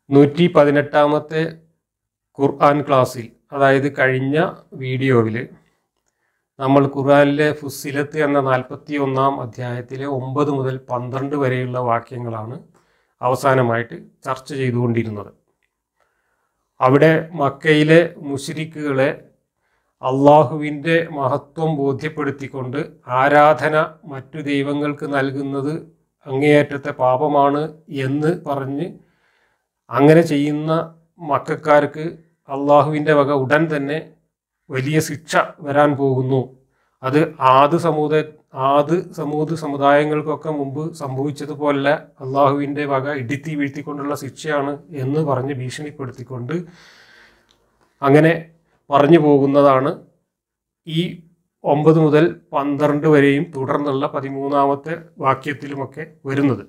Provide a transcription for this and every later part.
നൂറ്റി പതിനെട്ടാമത്തെ ഖുർആൻ ക്ലാസ്സിൽ അതായത് കഴിഞ്ഞ വീഡിയോയിൽ നമ്മൾ ഖുർആനിലെ ഫുസിലത്ത് എന്ന നാൽപ്പത്തി ഒന്നാം അധ്യായത്തിലെ ഒമ്പത് മുതൽ പന്ത്രണ്ട് വരെയുള്ള വാക്യങ്ങളാണ് അവസാനമായിട്ട് ചർച്ച ചെയ്തുകൊണ്ടിരുന്നത് അവിടെ മക്കയിലെ മുഷിരിക്കുകളെ അള്ളാഹുവിൻ്റെ മഹത്വം ബോധ്യപ്പെടുത്തിക്കൊണ്ട് ആരാധന മറ്റു ദൈവങ്ങൾക്ക് നൽകുന്നത് അങ്ങേയറ്റത്തെ പാപമാണ് എന്ന് പറഞ്ഞ് അങ്ങനെ ചെയ്യുന്ന മക്കാർക്ക് അള്ളാഹുവിൻ്റെ വക ഉടൻ തന്നെ വലിയ ശിക്ഷ വരാൻ പോകുന്നു അത് ആദ് സമൂഹ ആദ് സമൂഹ സമുദായങ്ങൾക്കൊക്കെ മുമ്പ് സംഭവിച്ചതുപോലെ അള്ളാഹുവിൻ്റെ വക ഇടുത്തി വീഴ്ത്തിക്കൊണ്ടുള്ള ശിക്ഷയാണ് എന്ന് പറഞ്ഞ് ഭീഷണിപ്പെടുത്തിക്കൊണ്ട് അങ്ങനെ പറഞ്ഞു പോകുന്നതാണ് ഈ ഒമ്പത് മുതൽ പന്ത്രണ്ട് വരെയും തുടർന്നുള്ള പതിമൂന്നാമത്തെ വാക്യത്തിലുമൊക്കെ വരുന്നത്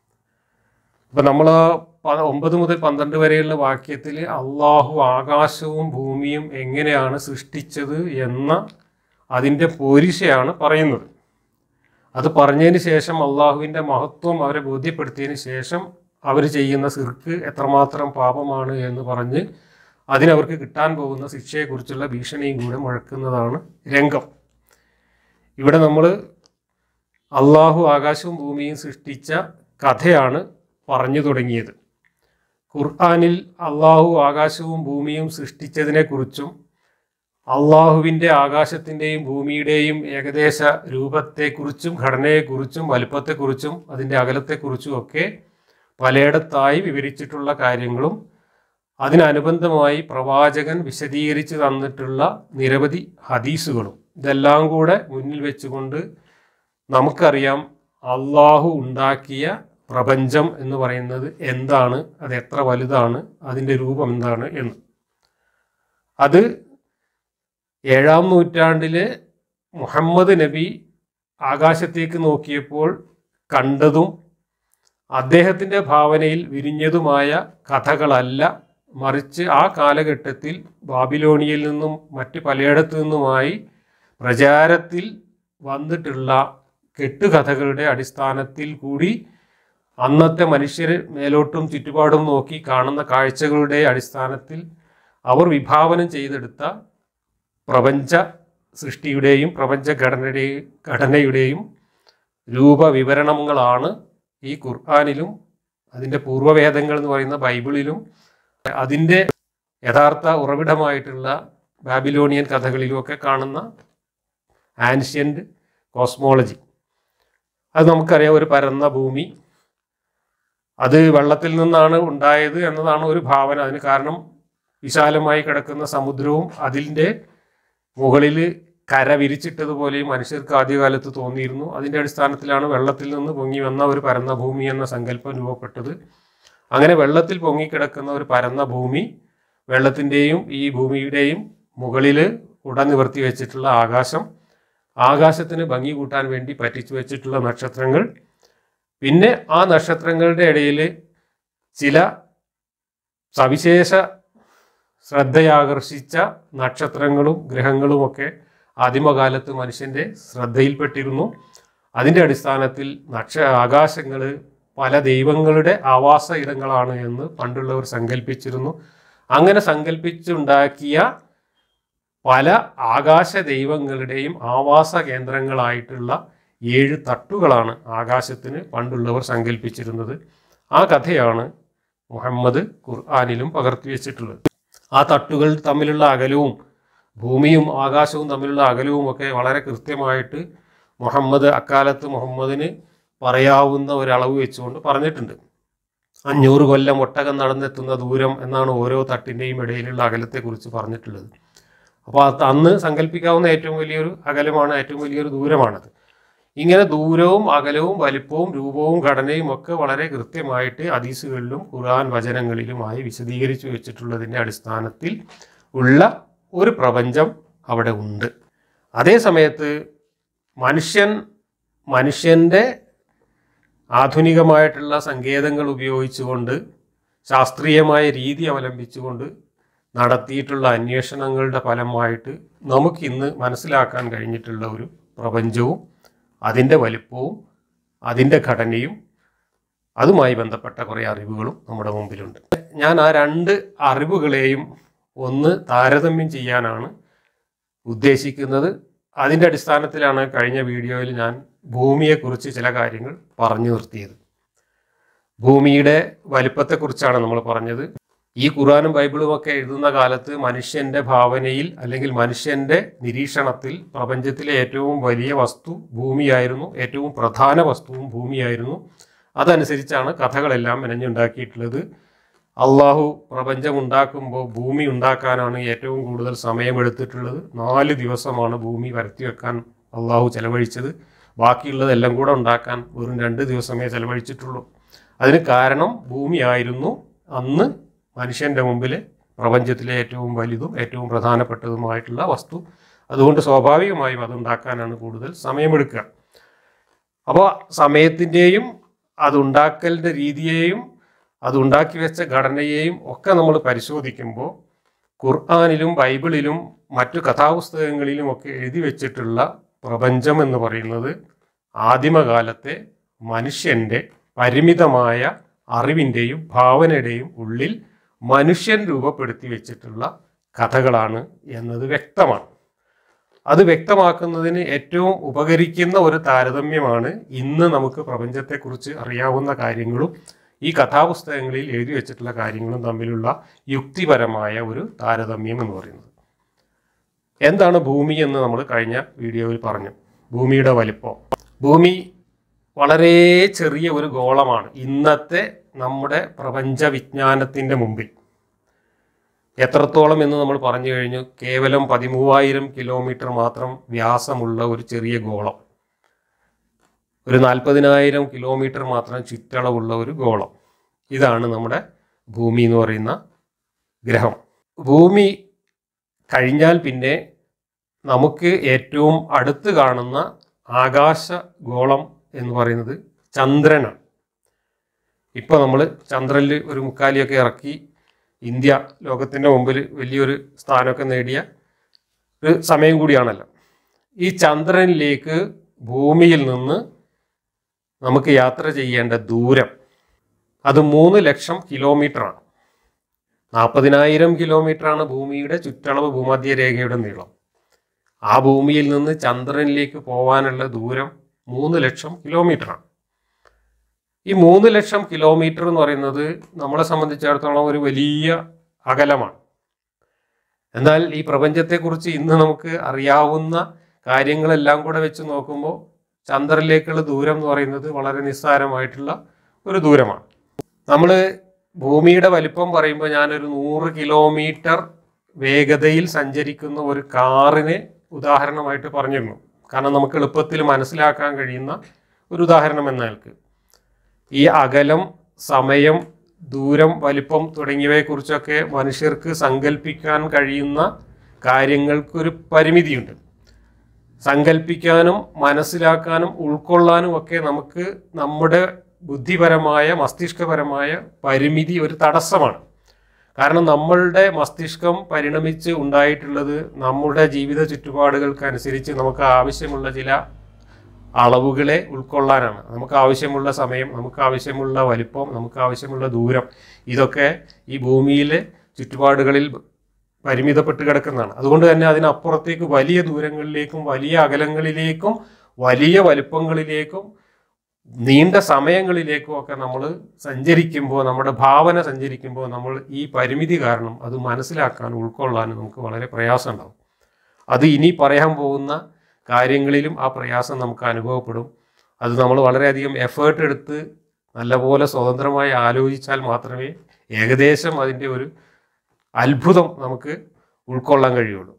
അപ്പം നമ്മൾ ഒമ്പത് മുതൽ പന്ത്രണ്ട് വരെയുള്ള വാക്യത്തിൽ അള്ളാഹു ആകാശവും ഭൂമിയും എങ്ങനെയാണ് സൃഷ്ടിച്ചത് എന്ന അതിൻ്റെ പോരിശയാണ് പറയുന്നത് അത് പറഞ്ഞതിന് ശേഷം അള്ളാഹുവിൻ്റെ മഹത്വം അവരെ ബോധ്യപ്പെടുത്തിയതിന് ശേഷം അവർ ചെയ്യുന്ന സിർക്ക് എത്രമാത്രം പാപമാണ് എന്ന് പറഞ്ഞ് അതിനവർക്ക് കിട്ടാൻ പോകുന്ന ശിക്ഷയെക്കുറിച്ചുള്ള ഭീഷണിയും കൂടെ മുഴക്കുന്നതാണ് രംഗം ഇവിടെ നമ്മൾ അള്ളാഹു ആകാശവും ഭൂമിയും സൃഷ്ടിച്ച കഥയാണ് പറഞ്ഞു തുടങ്ങിയത് ഖുർആാനിൽ അള്ളാഹു ആകാശവും ഭൂമിയും സൃഷ്ടിച്ചതിനെക്കുറിച്ചും അള്ളാഹുവിൻ്റെ ആകാശത്തിൻ്റെയും ഭൂമിയുടെയും ഏകദേശ രൂപത്തെക്കുറിച്ചും ഘടനയെക്കുറിച്ചും വലുപ്പത്തെക്കുറിച്ചും അതിൻ്റെ അകലത്തെക്കുറിച്ചും ഒക്കെ പലയിടത്തായി വിവരിച്ചിട്ടുള്ള കാര്യങ്ങളും അതിനനുബന്ധമായി പ്രവാചകൻ വിശദീകരിച്ച് തന്നിട്ടുള്ള നിരവധി ഹദീസുകളും ഇതെല്ലാം കൂടെ മുന്നിൽ വെച്ചുകൊണ്ട് നമുക്കറിയാം അള്ളാഹു ഉണ്ടാക്കിയ പ്രപഞ്ചം എന്ന് പറയുന്നത് എന്താണ് അത് എത്ര വലുതാണ് അതിൻ്റെ രൂപം എന്താണ് എന്ന് അത് ഏഴാം നൂറ്റാണ്ടിലെ മുഹമ്മദ് നബി ആകാശത്തേക്ക് നോക്കിയപ്പോൾ കണ്ടതും അദ്ദേഹത്തിൻ്റെ ഭാവനയിൽ വിരിഞ്ഞതുമായ കഥകളല്ല മറിച്ച് ആ കാലഘട്ടത്തിൽ ബാബിലോണിയയിൽ നിന്നും മറ്റ് പലയിടത്തു നിന്നുമായി പ്രചാരത്തിൽ വന്നിട്ടുള്ള കെട്ടുകഥകളുടെ അടിസ്ഥാനത്തിൽ കൂടി അന്നത്തെ മനുഷ്യർ മേലോട്ടും ചുറ്റുപാടും നോക്കി കാണുന്ന കാഴ്ചകളുടെ അടിസ്ഥാനത്തിൽ അവർ വിഭാവനം ചെയ്തെടുത്ത പ്രപഞ്ച സൃഷ്ടിയുടെയും പ്രപഞ്ച ഘടനയുടെയും ഘടനയുടെയും രൂപവിവരണങ്ങളാണ് ഈ ഖുർആാനിലും അതിൻ്റെ പൂർവ്വവേദങ്ങൾ എന്ന് പറയുന്ന ബൈബിളിലും അതിൻ്റെ യഥാർത്ഥ ഉറവിടമായിട്ടുള്ള ബാബിലോണിയൻ കഥകളിലുമൊക്കെ കാണുന്ന ആൻഷ്യൻ്റ് കോസ്മോളജി അത് നമുക്കറിയാം ഒരു പരന്ന ഭൂമി അത് വെള്ളത്തിൽ നിന്നാണ് ഉണ്ടായത് എന്നതാണ് ഒരു ഭാവന അതിന് കാരണം വിശാലമായി കിടക്കുന്ന സമുദ്രവും അതിൻ്റെ മുകളിൽ കര വിരിച്ചിട്ടതുപോലെയും മനുഷ്യർക്ക് ആദ്യകാലത്ത് തോന്നിയിരുന്നു അതിൻ്റെ അടിസ്ഥാനത്തിലാണ് വെള്ളത്തിൽ നിന്ന് പൊങ്ങി വന്ന ഒരു പരന്ന ഭൂമി എന്ന സങ്കല്പം രൂപപ്പെട്ടത് അങ്ങനെ വെള്ളത്തിൽ പൊങ്ങിക്കിടക്കുന്ന ഒരു പരന്ന ഭൂമി വെള്ളത്തിൻ്റെയും ഈ ഭൂമിയുടെയും മുകളിൽ ഉടനിവർത്തി വെച്ചിട്ടുള്ള ആകാശം ആകാശത്തിന് ഭംഗി കൂട്ടാൻ വേണ്ടി പറ്റിച്ചു വെച്ചിട്ടുള്ള നക്ഷത്രങ്ങൾ പിന്നെ ആ നക്ഷത്രങ്ങളുടെ ഇടയിൽ ചില സവിശേഷ ശ്രദ്ധയാകർഷിച്ച നക്ഷത്രങ്ങളും ഗ്രഹങ്ങളുമൊക്കെ ആദിമകാലത്ത് മനുഷ്യൻ്റെ ശ്രദ്ധയിൽപ്പെട്ടിരുന്നു അതിൻ്റെ അടിസ്ഥാനത്തിൽ നക്ഷ ആകാശങ്ങൾ പല ദൈവങ്ങളുടെ ആവാസ ഇടങ്ങളാണ് എന്ന് പണ്ടുള്ളവർ സങ്കല്പിച്ചിരുന്നു അങ്ങനെ സങ്കല്പിച്ചുണ്ടാക്കിയ പല ആകാശ ദൈവങ്ങളുടെയും ആവാസ കേന്ദ്രങ്ങളായിട്ടുള്ള ഏഴ് തട്ടുകളാണ് ആകാശത്തിന് പണ്ടുള്ളവർ സങ്കല്പിച്ചിരുന്നത് ആ കഥയാണ് മുഹമ്മദ് ഖുർആാനിലും പകർത്തി വെച്ചിട്ടുള്ളത് ആ തട്ടുകൾ തമ്മിലുള്ള അകലവും ഭൂമിയും ആകാശവും തമ്മിലുള്ള അകലവും ഒക്കെ വളരെ കൃത്യമായിട്ട് മുഹമ്മദ് അക്കാലത്ത് മുഹമ്മദിന് പറയാവുന്ന ഒരളവ് വെച്ചുകൊണ്ട് പറഞ്ഞിട്ടുണ്ട് അഞ്ഞൂറ് കൊല്ലം ഒട്ടകം നടന്നെത്തുന്ന ദൂരം എന്നാണ് ഓരോ തട്ടിൻ്റെയും ഇടയിലുള്ള അകലത്തെക്കുറിച്ച് പറഞ്ഞിട്ടുള്ളത് അപ്പോൾ അത് അന്ന് സങ്കല്പിക്കാവുന്ന ഏറ്റവും വലിയൊരു അകലമാണ് ഏറ്റവും വലിയൊരു ദൂരമാണത് ഇങ്ങനെ ദൂരവും അകലവും വലിപ്പവും രൂപവും ഘടനയും ഒക്കെ വളരെ കൃത്യമായിട്ട് ഹദീസുകളിലും ഖുർആൻ വചനങ്ങളിലുമായി വിശദീകരിച്ചു വെച്ചിട്ടുള്ളതിൻ്റെ അടിസ്ഥാനത്തിൽ ഉള്ള ഒരു പ്രപഞ്ചം അവിടെ ഉണ്ട് അതേ സമയത്ത് മനുഷ്യൻ മനുഷ്യൻ്റെ ആധുനികമായിട്ടുള്ള സങ്കേതങ്ങൾ ഉപയോഗിച്ചുകൊണ്ട് ശാസ്ത്രീയമായ രീതി അവലംബിച്ചുകൊണ്ട് നടത്തിയിട്ടുള്ള അന്വേഷണങ്ങളുടെ ഫലമായിട്ട് നമുക്കിന്ന് മനസ്സിലാക്കാൻ കഴിഞ്ഞിട്ടുള്ള ഒരു പ്രപഞ്ചവും അതിൻ്റെ വലിപ്പവും അതിൻ്റെ ഘടനയും അതുമായി ബന്ധപ്പെട്ട കുറേ അറിവുകളും നമ്മുടെ മുമ്പിലുണ്ട് ഞാൻ ആ രണ്ട് അറിവുകളെയും ഒന്ന് താരതമ്യം ചെയ്യാനാണ് ഉദ്ദേശിക്കുന്നത് അതിൻ്റെ അടിസ്ഥാനത്തിലാണ് കഴിഞ്ഞ വീഡിയോയിൽ ഞാൻ ഭൂമിയെക്കുറിച്ച് ചില കാര്യങ്ങൾ പറഞ്ഞു നിർത്തിയത് ഭൂമിയുടെ വലിപ്പത്തെക്കുറിച്ചാണ് നമ്മൾ പറഞ്ഞത് ഈ ഖുറാനും ബൈബിളും ഒക്കെ എഴുതുന്ന കാലത്ത് മനുഷ്യന്റെ ഭാവനയിൽ അല്ലെങ്കിൽ മനുഷ്യന്റെ നിരീക്ഷണത്തിൽ പ്രപഞ്ചത്തിലെ ഏറ്റവും വലിയ വസ്തു ഭൂമിയായിരുന്നു ഏറ്റവും പ്രധാന വസ്തുവും ഭൂമിയായിരുന്നു അതനുസരിച്ചാണ് കഥകളെല്ലാം മെനഞ്ഞുണ്ടാക്കിയിട്ടുള്ളത് അള്ളാഹു പ്രപഞ്ചം ഉണ്ടാക്കുമ്പോൾ ഭൂമി ഉണ്ടാക്കാനാണ് ഏറ്റവും കൂടുതൽ സമയമെടുത്തിട്ടുള്ളത് നാല് ദിവസമാണ് ഭൂമി വരുത്തി വെക്കാൻ അള്ളാഹു ചെലവഴിച്ചത് ബാക്കിയുള്ളതെല്ലാം കൂടെ ഉണ്ടാക്കാൻ വെറും രണ്ട് ദിവസമേ ചെലവഴിച്ചിട്ടുള്ളൂ അതിന് കാരണം ഭൂമിയായിരുന്നു അന്ന് മനുഷ്യൻ്റെ മുമ്പിൽ പ്രപഞ്ചത്തിലെ ഏറ്റവും വലുതും ഏറ്റവും പ്രധാനപ്പെട്ടതുമായിട്ടുള്ള വസ്തു അതുകൊണ്ട് സ്വാഭാവികമായും അതുണ്ടാക്കാനാണ് കൂടുതൽ സമയമെടുക്കുക അപ്പോൾ സമയത്തിൻ്റെയും അതുണ്ടാക്കലിൻ്റെ രീതിയെയും അതുണ്ടാക്കി വെച്ച ഘടനയെയും ഒക്കെ നമ്മൾ പരിശോധിക്കുമ്പോൾ ഖുർആാനിലും ബൈബിളിലും മറ്റു കഥാപുസ്തകങ്ങളിലും ഒക്കെ എഴുതി വെച്ചിട്ടുള്ള പ്രപഞ്ചം എന്ന് പറയുന്നത് ആദിമകാലത്തെ മനുഷ്യൻ്റെ പരിമിതമായ അറിവിൻ്റെയും ഭാവനയുടെയും ഉള്ളിൽ മനുഷ്യൻ രൂപപ്പെടുത്തി വെച്ചിട്ടുള്ള കഥകളാണ് എന്നത് വ്യക്തമാണ് അത് വ്യക്തമാക്കുന്നതിന് ഏറ്റവും ഉപകരിക്കുന്ന ഒരു താരതമ്യമാണ് ഇന്ന് നമുക്ക് പ്രപഞ്ചത്തെക്കുറിച്ച് അറിയാവുന്ന കാര്യങ്ങളും ഈ കഥാപുസ്തകങ്ങളിൽ എഴുതി വെച്ചിട്ടുള്ള കാര്യങ്ങളും തമ്മിലുള്ള യുക്തിപരമായ ഒരു താരതമ്യം എന്ന് പറയുന്നത് എന്താണ് ഭൂമി എന്ന് നമ്മൾ കഴിഞ്ഞ വീഡിയോയിൽ പറഞ്ഞു ഭൂമിയുടെ വലിപ്പം ഭൂമി വളരെ ചെറിയ ഒരു ഗോളമാണ് ഇന്നത്തെ നമ്മുടെ പ്രപഞ്ച വിജ്ഞാനത്തിൻ്റെ മുമ്പിൽ എത്രത്തോളം എന്ന് നമ്മൾ പറഞ്ഞു കഴിഞ്ഞു കേവലം പതിമൂവായിരം കിലോമീറ്റർ മാത്രം വ്യാസമുള്ള ഒരു ചെറിയ ഗോളം ഒരു നാൽപ്പതിനായിരം കിലോമീറ്റർ മാത്രം ചുറ്റളവുള്ള ഒരു ഗോളം ഇതാണ് നമ്മുടെ ഭൂമി എന്ന് പറയുന്ന ഗ്രഹം ഭൂമി കഴിഞ്ഞാൽ പിന്നെ നമുക്ക് ഏറ്റവും അടുത്ത് കാണുന്ന ആകാശ ഗോളം എന്ന് പറയുന്നത് ചന്ദ്രനാണ് ഇപ്പോൾ നമ്മൾ ചന്ദ്രനിൽ ഒരു മുക്കാലിയൊക്കെ ഇറക്കി ഇന്ത്യ ലോകത്തിൻ്റെ മുമ്പിൽ വലിയൊരു സ്ഥാനമൊക്കെ നേടിയ ഒരു സമയം കൂടിയാണല്ലോ ഈ ചന്ദ്രനിലേക്ക് ഭൂമിയിൽ നിന്ന് നമുക്ക് യാത്ര ചെയ്യേണ്ട ദൂരം അത് മൂന്ന് ലക്ഷം കിലോമീറ്ററാണ് നാൽപ്പതിനായിരം കിലോമീറ്ററാണ് ഭൂമിയുടെ ചുറ്റളവ് ഭൂമധ്യരേഖയുടെ നീളം ആ ഭൂമിയിൽ നിന്ന് ചന്ദ്രനിലേക്ക് പോകാനുള്ള ദൂരം മൂന്ന് ലക്ഷം കിലോമീറ്ററാണ് ഈ മൂന്ന് ലക്ഷം കിലോമീറ്റർ എന്ന് പറയുന്നത് നമ്മളെ സംബന്ധിച്ചിടത്തോളം ഒരു വലിയ അകലമാണ് എന്നാൽ ഈ പ്രപഞ്ചത്തെക്കുറിച്ച് ഇന്ന് നമുക്ക് അറിയാവുന്ന കാര്യങ്ങളെല്ലാം കൂടെ വെച്ച് നോക്കുമ്പോൾ ചന്ദ്രനിലേക്കുള്ള ദൂരം എന്ന് പറയുന്നത് വളരെ നിസ്സാരമായിട്ടുള്ള ഒരു ദൂരമാണ് നമ്മൾ ഭൂമിയുടെ വലിപ്പം പറയുമ്പോൾ ഞാനൊരു നൂറ് കിലോമീറ്റർ വേഗതയിൽ സഞ്ചരിക്കുന്ന ഒരു കാറിനെ ഉദാഹരണമായിട്ട് പറഞ്ഞിരുന്നു കാരണം നമുക്ക് എളുപ്പത്തിൽ മനസ്സിലാക്കാൻ കഴിയുന്ന ഒരു ഉദാഹരണം എന്ന നിലക്ക് ഈ അകലം സമയം ദൂരം വലിപ്പം തുടങ്ങിയവയെക്കുറിച്ചൊക്കെ മനുഷ്യർക്ക് സങ്കല്പിക്കാൻ കഴിയുന്ന കാര്യങ്ങൾക്കൊരു പരിമിതിയുണ്ട് സങ്കല്പിക്കാനും മനസ്സിലാക്കാനും ഉൾക്കൊള്ളാനും ഒക്കെ നമുക്ക് നമ്മുടെ ബുദ്ധിപരമായ മസ്തിഷ്കപരമായ പരിമിതി ഒരു തടസ്സമാണ് കാരണം നമ്മളുടെ മസ്തിഷ്കം പരിണമിച്ച് ഉണ്ടായിട്ടുള്ളത് നമ്മുടെ ജീവിത ചുറ്റുപാടുകൾക്കനുസരിച്ച് നമുക്ക് ആവശ്യമുള്ള ചില അളവുകളെ ഉൾക്കൊള്ളാനാണ് നമുക്ക് ആവശ്യമുള്ള സമയം നമുക്ക് ആവശ്യമുള്ള വലിപ്പം നമുക്ക് ആവശ്യമുള്ള ദൂരം ഇതൊക്കെ ഈ ഭൂമിയിലെ ചുറ്റുപാടുകളിൽ പരിമിതപ്പെട്ട് കിടക്കുന്നതാണ് അതുകൊണ്ട് തന്നെ അതിനപ്പുറത്തേക്ക് വലിയ ദൂരങ്ങളിലേക്കും വലിയ അകലങ്ങളിലേക്കും വലിയ വലിപ്പങ്ങളിലേക്കും നീണ്ട സമയങ്ങളിലേക്കും ഒക്കെ നമ്മൾ സഞ്ചരിക്കുമ്പോൾ നമ്മുടെ ഭാവന സഞ്ചരിക്കുമ്പോൾ നമ്മൾ ഈ പരിമിതി കാരണം അത് മനസ്സിലാക്കാനും ഉൾക്കൊള്ളാനും നമുക്ക് വളരെ പ്രയാസം ഉണ്ടാവും അത് ഇനി പറയാൻ പോകുന്ന കാര്യങ്ങളിലും ആ പ്രയാസം നമുക്ക് അനുഭവപ്പെടും അത് നമ്മൾ വളരെയധികം എഫേർട്ട് എടുത്ത് നല്ലപോലെ സ്വതന്ത്രമായി ആലോചിച്ചാൽ മാത്രമേ ഏകദേശം അതിൻ്റെ ഒരു അത്ഭുതം നമുക്ക് ഉൾക്കൊള്ളാൻ കഴിയുള്ളൂ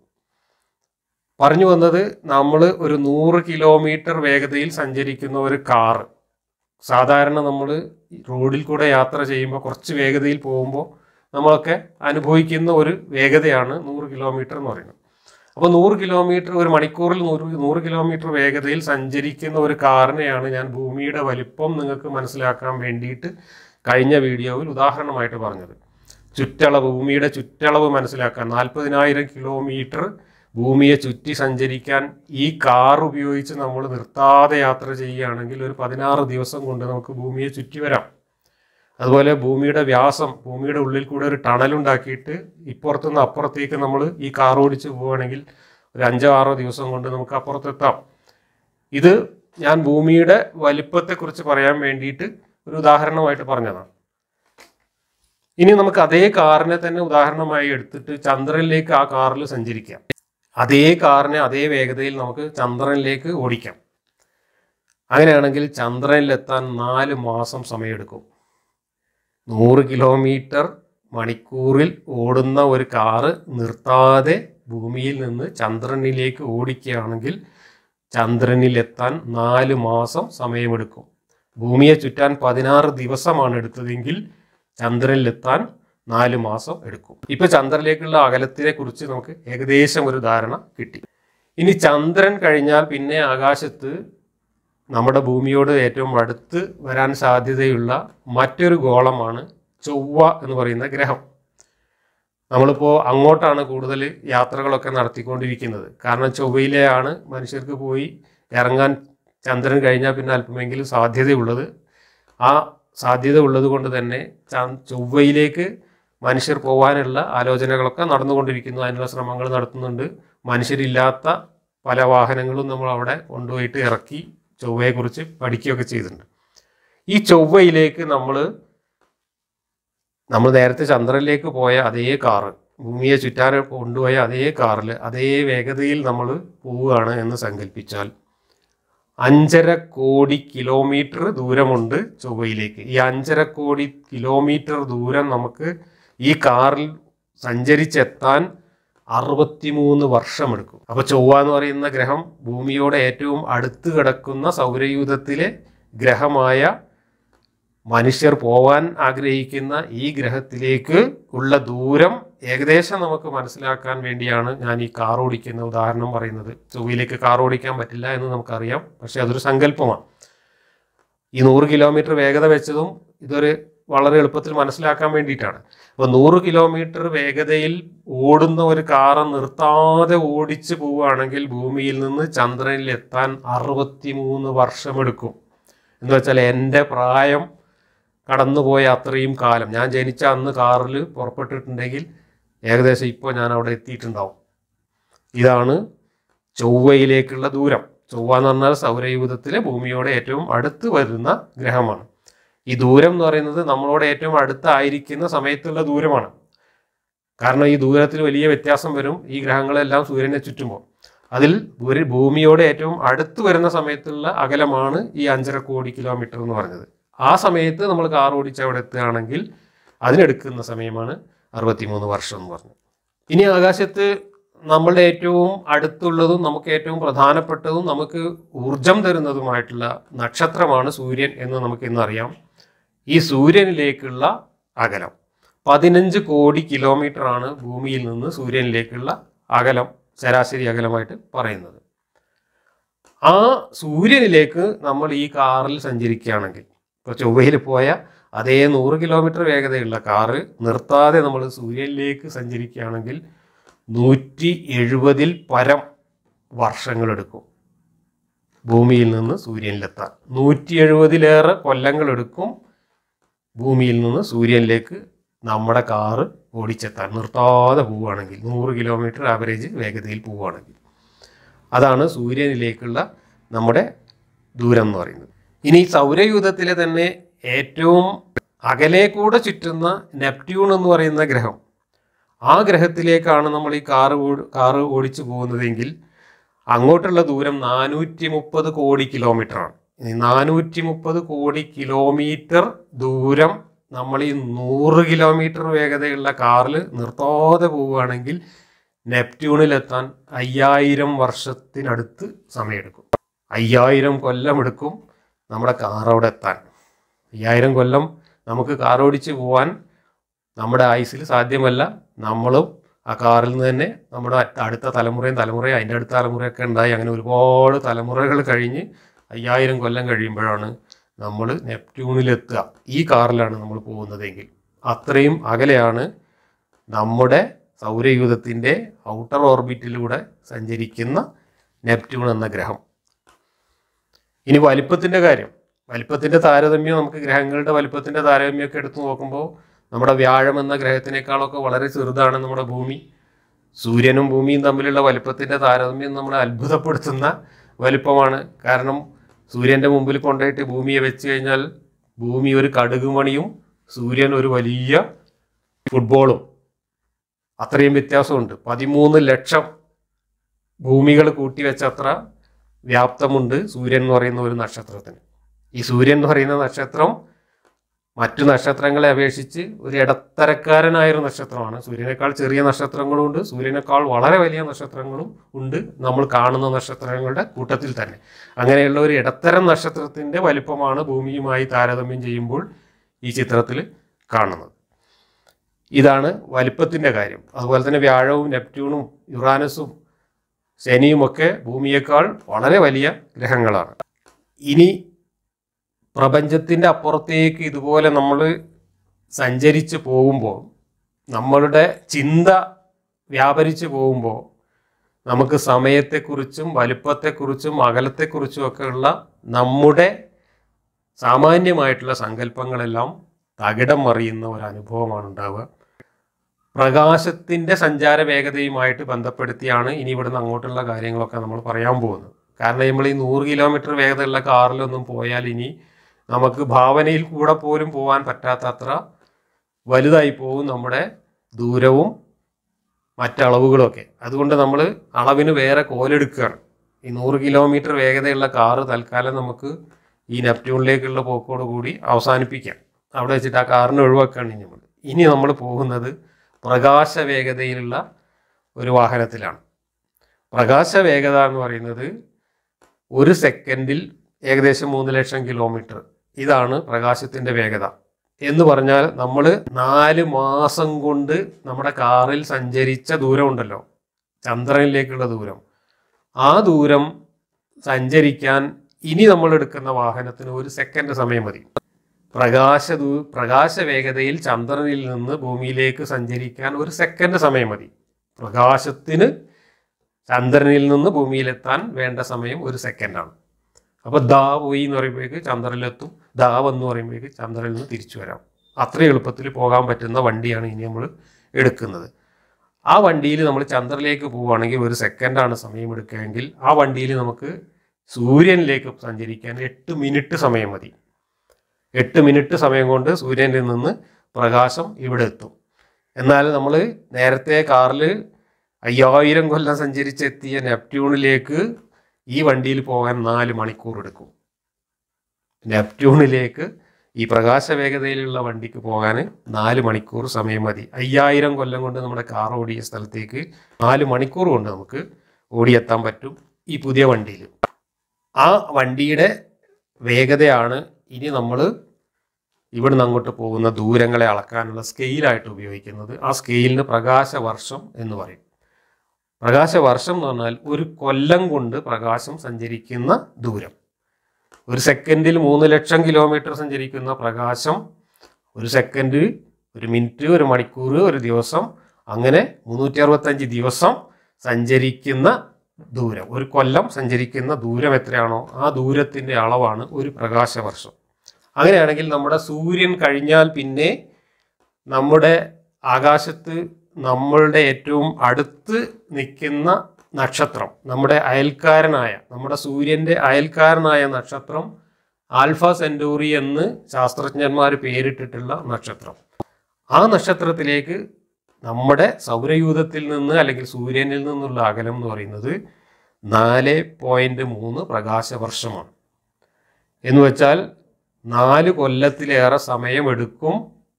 പറഞ്ഞു വന്നത് നമ്മൾ ഒരു നൂറ് കിലോമീറ്റർ വേഗതയിൽ സഞ്ചരിക്കുന്ന ഒരു കാറ് സാധാരണ നമ്മൾ റോഡിൽ കൂടെ യാത്ര ചെയ്യുമ്പോൾ കുറച്ച് വേഗതയിൽ പോകുമ്പോൾ നമ്മളൊക്കെ അനുഭവിക്കുന്ന ഒരു വേഗതയാണ് നൂറ് കിലോമീറ്റർ എന്ന് പറയുന്നത് അപ്പോൾ നൂറ് കിലോമീറ്റർ ഒരു മണിക്കൂറിൽ നൂറ് നൂറ് കിലോമീറ്റർ വേഗതയിൽ സഞ്ചരിക്കുന്ന ഒരു കാറിനെയാണ് ഞാൻ ഭൂമിയുടെ വലിപ്പം നിങ്ങൾക്ക് മനസ്സിലാക്കാൻ വേണ്ടിയിട്ട് കഴിഞ്ഞ വീഡിയോയിൽ ഉദാഹരണമായിട്ട് പറഞ്ഞത് ചുറ്റളവ് ഭൂമിയുടെ ചുറ്റളവ് മനസ്സിലാക്കാൻ നാൽപ്പതിനായിരം കിലോമീറ്റർ ഭൂമിയെ ചുറ്റി സഞ്ചരിക്കാൻ ഈ കാർ ഉപയോഗിച്ച് നമ്മൾ നിർത്താതെ യാത്ര ചെയ്യുകയാണെങ്കിൽ ഒരു പതിനാറ് ദിവസം കൊണ്ട് നമുക്ക് ഭൂമിയെ ചുറ്റി വരാം അതുപോലെ ഭൂമിയുടെ വ്യാസം ഭൂമിയുടെ ഉള്ളിൽ കൂടെ ഒരു ടണലുണ്ടാക്കിയിട്ട് ഇപ്പുറത്തുനിന്ന് അപ്പുറത്തേക്ക് നമ്മൾ ഈ കാർ ഓടിച്ച് പോവുകയാണെങ്കിൽ ഒരു അഞ്ചോ ആറോ ദിവസം കൊണ്ട് നമുക്ക് അപ്പുറത്തെത്താം ഇത് ഞാൻ ഭൂമിയുടെ വലിപ്പത്തെക്കുറിച്ച് പറയാൻ വേണ്ടിയിട്ട് ഒരു ഉദാഹരണമായിട്ട് പറഞ്ഞതാണ് ഇനി നമുക്ക് അതേ കാറിനെ തന്നെ ഉദാഹരണമായി എടുത്തിട്ട് ചന്ദ്രനിലേക്ക് ആ കാറിൽ സഞ്ചരിക്കാം അതേ കാറിനെ അതേ വേഗതയിൽ നമുക്ക് ചന്ദ്രനിലേക്ക് ഓടിക്കാം അങ്ങനെയാണെങ്കിൽ ചന്ദ്രനിലെത്താൻ നാല് മാസം സമയമെടുക്കും നൂറ് കിലോമീറ്റർ മണിക്കൂറിൽ ഓടുന്ന ഒരു കാറ് നിർത്താതെ ഭൂമിയിൽ നിന്ന് ചന്ദ്രനിലേക്ക് ഓടിക്കുകയാണെങ്കിൽ ചന്ദ്രനിലെത്താൻ നാല് മാസം സമയമെടുക്കും ഭൂമിയെ ചുറ്റാൻ പതിനാറ് ദിവസമാണ് എടുത്തതെങ്കിൽ ചന്ദ്രനിലെത്താൻ നാല് മാസം എടുക്കും ഇപ്പൊ ചന്ദ്രനിലേക്കുള്ള അകലത്തിനെ കുറിച്ച് നമുക്ക് ഏകദേശം ഒരു ധാരണ കിട്ടി ഇനി ചന്ദ്രൻ കഴിഞ്ഞാൽ പിന്നെ ആകാശത്ത് നമ്മുടെ ഭൂമിയോട് ഏറ്റവും അടുത്ത് വരാൻ സാധ്യതയുള്ള മറ്റൊരു ഗോളമാണ് ചൊവ്വ എന്ന് പറയുന്ന ഗ്രഹം നമ്മളിപ്പോൾ അങ്ങോട്ടാണ് കൂടുതൽ യാത്രകളൊക്കെ നടത്തിക്കൊണ്ടിരിക്കുന്നത് കാരണം ചൊവ്വയിലെയാണ് മനുഷ്യർക്ക് പോയി ഇറങ്ങാൻ ചന്ദ്രൻ കഴിഞ്ഞാൽ പിന്നെ അല്പമെങ്കിലും സാധ്യതയുള്ളത് ആ സാധ്യത ഉള്ളത് കൊണ്ട് തന്നെ ച- ചൊവ്വയിലേക്ക് മനുഷ്യർ പോകാനുള്ള ആലോചനകളൊക്കെ നടന്നുകൊണ്ടിരിക്കുന്നു അതിനുള്ള ശ്രമങ്ങൾ നടത്തുന്നുണ്ട് മനുഷ്യരില്ലാത്ത പല വാഹനങ്ങളും നമ്മൾ അവിടെ കൊണ്ടുപോയിട്ട് ഇറക്കി ചൊവ്വയെക്കുറിച്ച് പഠിക്കുകയൊക്കെ ചെയ്തിട്ടുണ്ട് ഈ ചൊവ്വയിലേക്ക് നമ്മൾ നമ്മൾ നേരത്തെ ചന്ദ്രനിലേക്ക് പോയ അതേ കാറ് ഭൂമിയെ ചുറ്റാൻ കൊണ്ടുപോയ അതേ കാറിൽ അതേ വേഗതയിൽ നമ്മൾ പോവുകയാണ് എന്ന് സങ്കല്പിച്ചാൽ അഞ്ചര കോടി കിലോമീറ്റർ ദൂരമുണ്ട് ചൊവ്വയിലേക്ക് ഈ അഞ്ചര കോടി കിലോമീറ്റർ ദൂരം നമുക്ക് ഈ കാറിൽ സഞ്ചരിച്ചെത്താൻ അറുപത്തിമൂന്ന് വർഷമെടുക്കും അപ്പൊ ചൊവ്വ എന്ന് പറയുന്ന ഗ്രഹം ഭൂമിയോട് ഏറ്റവും അടുത്ത് കിടക്കുന്ന സൗരയൂഥത്തിലെ ഗ്രഹമായ മനുഷ്യർ പോവാൻ ആഗ്രഹിക്കുന്ന ഈ ഗ്രഹത്തിലേക്ക് ഉള്ള ദൂരം ഏകദേശം നമുക്ക് മനസ്സിലാക്കാൻ വേണ്ടിയാണ് ഞാൻ ഈ കാർ ഓടിക്കുന്ന ഉദാഹരണം പറയുന്നത് ചൊവ്വയിലേക്ക് കാർ ഓടിക്കാൻ പറ്റില്ല എന്ന് നമുക്കറിയാം പക്ഷെ അതൊരു സങ്കല്പമാണ് ഈ നൂറ് കിലോമീറ്റർ വേഗത വെച്ചതും ഇതൊരു വളരെ എളുപ്പത്തിൽ മനസ്സിലാക്കാൻ വേണ്ടിയിട്ടാണ് അപ്പോൾ നൂറ് കിലോമീറ്റർ വേഗതയിൽ ഓടുന്ന ഒരു കാറ് നിർത്താതെ ഓടിച്ചു പോവുകയാണെങ്കിൽ ഭൂമിയിൽ നിന്ന് ചന്ദ്രനിൽ എത്താൻ അറുപത്തിമൂന്ന് വർഷമെടുക്കും എന്ന് വെച്ചാൽ എൻ്റെ പ്രായം കടന്നുപോയ അത്രയും കാലം ഞാൻ ജനിച്ച അന്ന് കാറിൽ പുറപ്പെട്ടിട്ടുണ്ടെങ്കിൽ ഏകദേശം ഇപ്പോൾ ഞാൻ അവിടെ എത്തിയിട്ടുണ്ടാവും ഇതാണ് ചൊവ്വയിലേക്കുള്ള ദൂരം ചൊവ്വ എന്ന് പറഞ്ഞാൽ സൗരയൂഥത്തിലെ ഭൂമിയോട് ഏറ്റവും അടുത്ത് വരുന്ന ഗ്രഹമാണ് ഈ ദൂരം എന്ന് പറയുന്നത് നമ്മളോട് ഏറ്റവും അടുത്തായിരിക്കുന്ന സമയത്തുള്ള ദൂരമാണ് കാരണം ഈ ദൂരത്തിൽ വലിയ വ്യത്യാസം വരും ഈ ഗ്രഹങ്ങളെല്ലാം സൂര്യനെ ചുറ്റുമ്പോൾ അതിൽ ഭൂരി- ഭൂമിയോട് ഏറ്റവും അടുത്ത് വരുന്ന സമയത്തുള്ള അകലമാണ് ഈ അഞ്ചര കോടി കിലോമീറ്റർ എന്ന് പറഞ്ഞത് ആ സമയത്ത് നമ്മൾ കാർ ഓടിച്ച് അവിടെ എത്തുകയാണെങ്കിൽ അതിനെടുക്കുന്ന സമയമാണ് അറുപത്തിമൂന്ന് വർഷം എന്ന് പറഞ്ഞത് ഇനി ആകാശത്ത് നമ്മളുടെ ഏറ്റവും അടുത്തുള്ളതും നമുക്ക് ഏറ്റവും പ്രധാനപ്പെട്ടതും നമുക്ക് ഊർജം തരുന്നതുമായിട്ടുള്ള നക്ഷത്രമാണ് സൂര്യൻ എന്ന് നമുക്ക് ഇന്നറിയാം ഈ സൂര്യനിലേക്കുള്ള അകലം പതിനഞ്ച് കോടി കിലോമീറ്റർ ആണ് ഭൂമിയിൽ നിന്ന് സൂര്യനിലേക്കുള്ള അകലം ശരാശരി അകലമായിട്ട് പറയുന്നത് ആ സൂര്യനിലേക്ക് നമ്മൾ ഈ കാറിൽ സഞ്ചരിക്കുകയാണെങ്കിൽ ഇപ്പോൾ ചൊവ്വയിൽ പോയ അതേ നൂറ് കിലോമീറ്റർ വേഗതയുള്ള കാറ് നിർത്താതെ നമ്മൾ സൂര്യനിലേക്ക് സഞ്ചരിക്കുകയാണെങ്കിൽ നൂറ്റി എഴുപതിൽ പരം വർഷങ്ങളെടുക്കും ഭൂമിയിൽ നിന്ന് സൂര്യനിലെത്താൻ നൂറ്റി എഴുപതിലേറെ കൊല്ലങ്ങളെടുക്കും ഭൂമിയിൽ നിന്ന് സൂര്യനിലേക്ക് നമ്മുടെ കാറ് ഓടിച്ചെത്താൻ നിർത്താതെ പോവുകയാണെങ്കിൽ നൂറ് കിലോമീറ്റർ ആവറേജ് വേഗതയിൽ പോവുകയാണെങ്കിൽ അതാണ് സൂര്യനിലേക്കുള്ള നമ്മുടെ ദൂരം എന്ന് പറയുന്നത് ഇനി സൗരയൂഥത്തിലെ തന്നെ ഏറ്റവും അകലെ കൂടെ ചുറ്റുന്ന നെപ്റ്റ്യൂൺ എന്ന് പറയുന്ന ഗ്രഹം ആ ഗ്രഹത്തിലേക്കാണ് നമ്മൾ ഈ കാറ് ഓടി- കാറ് ഓടിച്ചു പോകുന്നതെങ്കിൽ അങ്ങോട്ടുള്ള ദൂരം നാനൂറ്റി മുപ്പത് കോടി കിലോമീറ്റർ ആണ് ഇനി നാനൂറ്റി മുപ്പത് കോടി കിലോമീറ്റർ ദൂരം നമ്മൾ ഈ നൂറ് കിലോമീറ്റർ വേഗതയുള്ള കാറിൽ നിർത്താതെ പോവുകയാണെങ്കിൽ നെപ്റ്റ്യൂണിലെത്താൻ അയ്യായിരം വർഷത്തിനടുത്ത് സമയമെടുക്കും അയ്യായിരം കൊല്ലം എടുക്കും നമ്മുടെ കാർ അവിടെ എത്താൻ അയ്യായിരം കൊല്ലം നമുക്ക് കാർ ഓടിച്ച് പോവാൻ നമ്മുടെ ആയുസ്സിൽ സാധ്യമല്ല നമ്മളും ആ കാറിൽ നിന്ന് തന്നെ നമ്മുടെ അടുത്ത തലമുറയും തലമുറയും അതിൻ്റെ അടുത്ത തലമുറയൊക്കെ ഉണ്ടായി അങ്ങനെ ഒരുപാട് തലമുറകൾ കഴിഞ്ഞ് അയ്യായിരം കൊല്ലം കഴിയുമ്പോഴാണ് നമ്മൾ നെപ്റ്റ്യൂണിലെത്തുക ഈ കാറിലാണ് നമ്മൾ പോകുന്നതെങ്കിൽ അത്രയും അകലെയാണ് നമ്മുടെ സൗരയൂഥത്തിൻ്റെ ഔട്ടർ ഓർബിറ്റിലൂടെ സഞ്ചരിക്കുന്ന നെപ്റ്റ്യൂൺ എന്ന ഗ്രഹം ഇനി വലിപ്പത്തിൻ്റെ കാര്യം വലിപ്പത്തിന്റെ താരതമ്യം നമുക്ക് ഗ്രഹങ്ങളുടെ വലിപ്പത്തിന്റെ താരതമ്യമൊക്കെ എടുത്തു നോക്കുമ്പോൾ നമ്മുടെ വ്യാഴം എന്ന ഗ്രഹത്തിനേക്കാളൊക്കെ വളരെ ചെറുതാണ് നമ്മുടെ ഭൂമി സൂര്യനും ഭൂമിയും തമ്മിലുള്ള വലിപ്പത്തിന്റെ താരതമ്യം നമ്മളെ അത്ഭുതപ്പെടുത്തുന്ന വലിപ്പമാണ് കാരണം സൂര്യന്റെ മുമ്പിൽ കൊണ്ടുപോയിട്ട് ഭൂമിയെ വെച്ച് കഴിഞ്ഞാൽ ഭൂമി ഒരു കടുകുമണിയും സൂര്യൻ ഒരു വലിയ ഫുട്ബോളും അത്രയും വ്യത്യാസമുണ്ട് പതിമൂന്ന് ലക്ഷം ഭൂമികൾ കൂട്ടിവെച്ചത്ര വ്യാപ്തമുണ്ട് സൂര്യൻ എന്ന് പറയുന്ന ഒരു നക്ഷത്രത്തിന് ഈ സൂര്യൻ എന്ന് പറയുന്ന നക്ഷത്രം മറ്റു നക്ഷത്രങ്ങളെ അപേക്ഷിച്ച് ഒരു ഇടത്തരക്കാരനായ ഒരു നക്ഷത്രമാണ് സൂര്യനേക്കാൾ ചെറിയ നക്ഷത്രങ്ങളും ഉണ്ട് സൂര്യനേക്കാൾ വളരെ വലിയ നക്ഷത്രങ്ങളും ഉണ്ട് നമ്മൾ കാണുന്ന നക്ഷത്രങ്ങളുടെ കൂട്ടത്തിൽ തന്നെ അങ്ങനെയുള്ള ഒരു ഇടത്തരം നക്ഷത്രത്തിന്റെ വലിപ്പമാണ് ഭൂമിയുമായി താരതമ്യം ചെയ്യുമ്പോൾ ഈ ചിത്രത്തിൽ കാണുന്നത് ഇതാണ് വലിപ്പത്തിന്റെ കാര്യം അതുപോലെ തന്നെ വ്യാഴവും നെപ്റ്റ്യൂണും യുറാനസും ശനിയുമൊക്കെ ഭൂമിയേക്കാൾ വളരെ വലിയ ഗ്രഹങ്ങളാണ് ഇനി പ്രപഞ്ചത്തിൻ്റെ അപ്പുറത്തേക്ക് ഇതുപോലെ നമ്മൾ സഞ്ചരിച്ച് പോകുമ്പോൾ നമ്മളുടെ ചിന്ത വ്യാപരിച്ച് പോകുമ്പോൾ നമുക്ക് സമയത്തെക്കുറിച്ചും വലുപ്പത്തെക്കുറിച്ചും അകലത്തെക്കുറിച്ചും ഒക്കെ ഉള്ള നമ്മുടെ സാമാന്യമായിട്ടുള്ള സങ്കല്പങ്ങളെല്ലാം തകിടം മറിയുന്ന ഒരു അനുഭവമാണ് ഉണ്ടാവുക പ്രകാശത്തിൻ്റെ സഞ്ചാര വേഗതയുമായിട്ട് ബന്ധപ്പെടുത്തിയാണ് ഇനി ഇവിടുന്ന് അങ്ങോട്ടുള്ള കാര്യങ്ങളൊക്കെ നമ്മൾ പറയാൻ പോകുന്നത് കാരണം നമ്മൾ ഈ നൂറ് കിലോമീറ്റർ വേഗതയുള്ള കാറിലൊന്നും പോയാൽ ഇനി നമുക്ക് ഭാവനയിൽ കൂടെ പോലും പോകാൻ പറ്റാത്തത്ര വലുതായി പോകും നമ്മുടെ ദൂരവും മറ്റളവുകളൊക്കെ അതുകൊണ്ട് നമ്മൾ അളവിന് വേറെ കോലെടുക്കുകയാണ് ഈ നൂറ് കിലോമീറ്റർ വേഗതയുള്ള കാറ് തൽക്കാലം നമുക്ക് ഈ നെപ്റ്റ്യൂണിലേക്കുള്ള പോക്കോട് കൂടി അവസാനിപ്പിക്കാം അവിടെ വെച്ചിട്ട് ആ കാറിനെ ഒഴിവാക്കുകയാണ് ഇനി നമ്മൾ ഇനി നമ്മൾ പോകുന്നത് പ്രകാശ വേഗതയിലുള്ള ഒരു വാഹനത്തിലാണ് പ്രകാശ വേഗത എന്ന് പറയുന്നത് ഒരു സെക്കൻഡിൽ ഏകദേശം മൂന്ന് ലക്ഷം കിലോമീറ്റർ ഇതാണ് പ്രകാശത്തിൻ്റെ വേഗത എന്ന് പറഞ്ഞാൽ നമ്മൾ നാല് മാസം കൊണ്ട് നമ്മുടെ കാറിൽ സഞ്ചരിച്ച ദൂരം ഉണ്ടല്ലോ ചന്ദ്രനിലേക്കുള്ള ദൂരം ആ ദൂരം സഞ്ചരിക്കാൻ ഇനി നമ്മൾ എടുക്കുന്ന വാഹനത്തിന് ഒരു സെക്കൻഡ് സമയം മതി പ്രകാശ ദൂ പ്രകാശ വേഗതയിൽ ചന്ദ്രനിൽ നിന്ന് ഭൂമിയിലേക്ക് സഞ്ചരിക്കാൻ ഒരു സെക്കൻഡ് സമയം മതി പ്രകാശത്തിന് ചന്ദ്രനിൽ നിന്ന് ഭൂമിയിലെത്താൻ വേണ്ട സമയം ഒരു സെക്കൻഡാണ് അപ്പോൾ ദാ പോയി എന്ന് പറയുമ്പോഴേക്ക് ചന്ദ്രനിലെത്തും ദാ വന്ന് പറയുമ്പോഴേക്ക് ചന്ദ്രനിൽ നിന്ന് തിരിച്ചു വരാം അത്ര എളുപ്പത്തിൽ പോകാൻ പറ്റുന്ന വണ്ടിയാണ് ഇനി നമ്മൾ എടുക്കുന്നത് ആ വണ്ടിയിൽ നമ്മൾ ചന്ദ്രനിലേക്ക് പോവുകയാണെങ്കിൽ ഒരു സെക്കൻഡാണ് സമയം എടുക്കുകയെങ്കിൽ ആ വണ്ടിയിൽ നമുക്ക് സൂര്യനിലേക്ക് സഞ്ചരിക്കാൻ എട്ട് മിനിറ്റ് സമയം മതി എട്ട് മിനിറ്റ് സമയം കൊണ്ട് സൂര്യനിൽ നിന്ന് പ്രകാശം ഇവിടെ എത്തും എന്നാൽ നമ്മൾ നേരത്തെ കാറിൽ അയ്യായിരം കൊല്ലം സഞ്ചരിച്ചെത്തിയ നെപ്റ്റ്യൂണിലേക്ക് ഈ വണ്ടിയിൽ പോകാൻ നാല് മണിക്കൂർ എടുക്കും നെപ്റ്റ്യൂണിലേക്ക് ഈ പ്രകാശ വേഗതയിലുള്ള വണ്ടിക്ക് പോകാൻ നാല് മണിക്കൂർ സമയം മതി അയ്യായിരം കൊല്ലം കൊണ്ട് നമ്മുടെ കാർ ഓടിയ സ്ഥലത്തേക്ക് നാല് മണിക്കൂർ കൊണ്ട് നമുക്ക് ഓടിയെത്താൻ പറ്റും ഈ പുതിയ വണ്ടിയിൽ ആ വണ്ടിയുടെ വേഗതയാണ് ഇനി നമ്മൾ ഇവിടുന്ന് അങ്ങോട്ട് പോകുന്ന ദൂരങ്ങളെ അളക്കാനുള്ള സ്കെയിലായിട്ട് ഉപയോഗിക്കുന്നത് ആ സ്കെയിലിന് പ്രകാശവർഷം എന്ന് പറയും പ്രകാശവർഷം എന്ന് പറഞ്ഞാൽ ഒരു കൊല്ലം കൊണ്ട് പ്രകാശം സഞ്ചരിക്കുന്ന ദൂരം ഒരു സെക്കൻഡിൽ മൂന്ന് ലക്ഷം കിലോമീറ്റർ സഞ്ചരിക്കുന്ന പ്രകാശം ഒരു സെക്കൻഡ് ഒരു മിനിറ്റ് ഒരു മണിക്കൂർ ഒരു ദിവസം അങ്ങനെ മുന്നൂറ്റി അറുപത്തഞ്ച് ദിവസം സഞ്ചരിക്കുന്ന ദൂരം ഒരു കൊല്ലം സഞ്ചരിക്കുന്ന ദൂരം എത്രയാണോ ആ ദൂരത്തിൻ്റെ അളവാണ് ഒരു പ്രകാശവർഷം അങ്ങനെയാണെങ്കിൽ നമ്മുടെ സൂര്യൻ കഴിഞ്ഞാൽ പിന്നെ നമ്മുടെ ആകാശത്ത് നമ്മളുടെ ഏറ്റവും അടുത്ത് നിൽക്കുന്ന നക്ഷത്രം നമ്മുടെ അയൽക്കാരനായ നമ്മുടെ സൂര്യൻ്റെ അയൽക്കാരനായ നക്ഷത്രം ആൽഫ സെൻറ്റോറി എന്ന് ശാസ്ത്രജ്ഞന്മാർ പേരിട്ടിട്ടുള്ള നക്ഷത്രം ആ നക്ഷത്രത്തിലേക്ക് നമ്മുടെ സൗരയൂഥത്തിൽ നിന്ന് അല്ലെങ്കിൽ സൂര്യനിൽ നിന്നുള്ള അകലം എന്ന് പറയുന്നത് നാല് പോയിൻറ്റ് മൂന്ന് പ്രകാശവർഷമാണ് എന്ന് വെച്ചാൽ നാല് കൊല്ലത്തിലേറെ സമയമെടുക്കും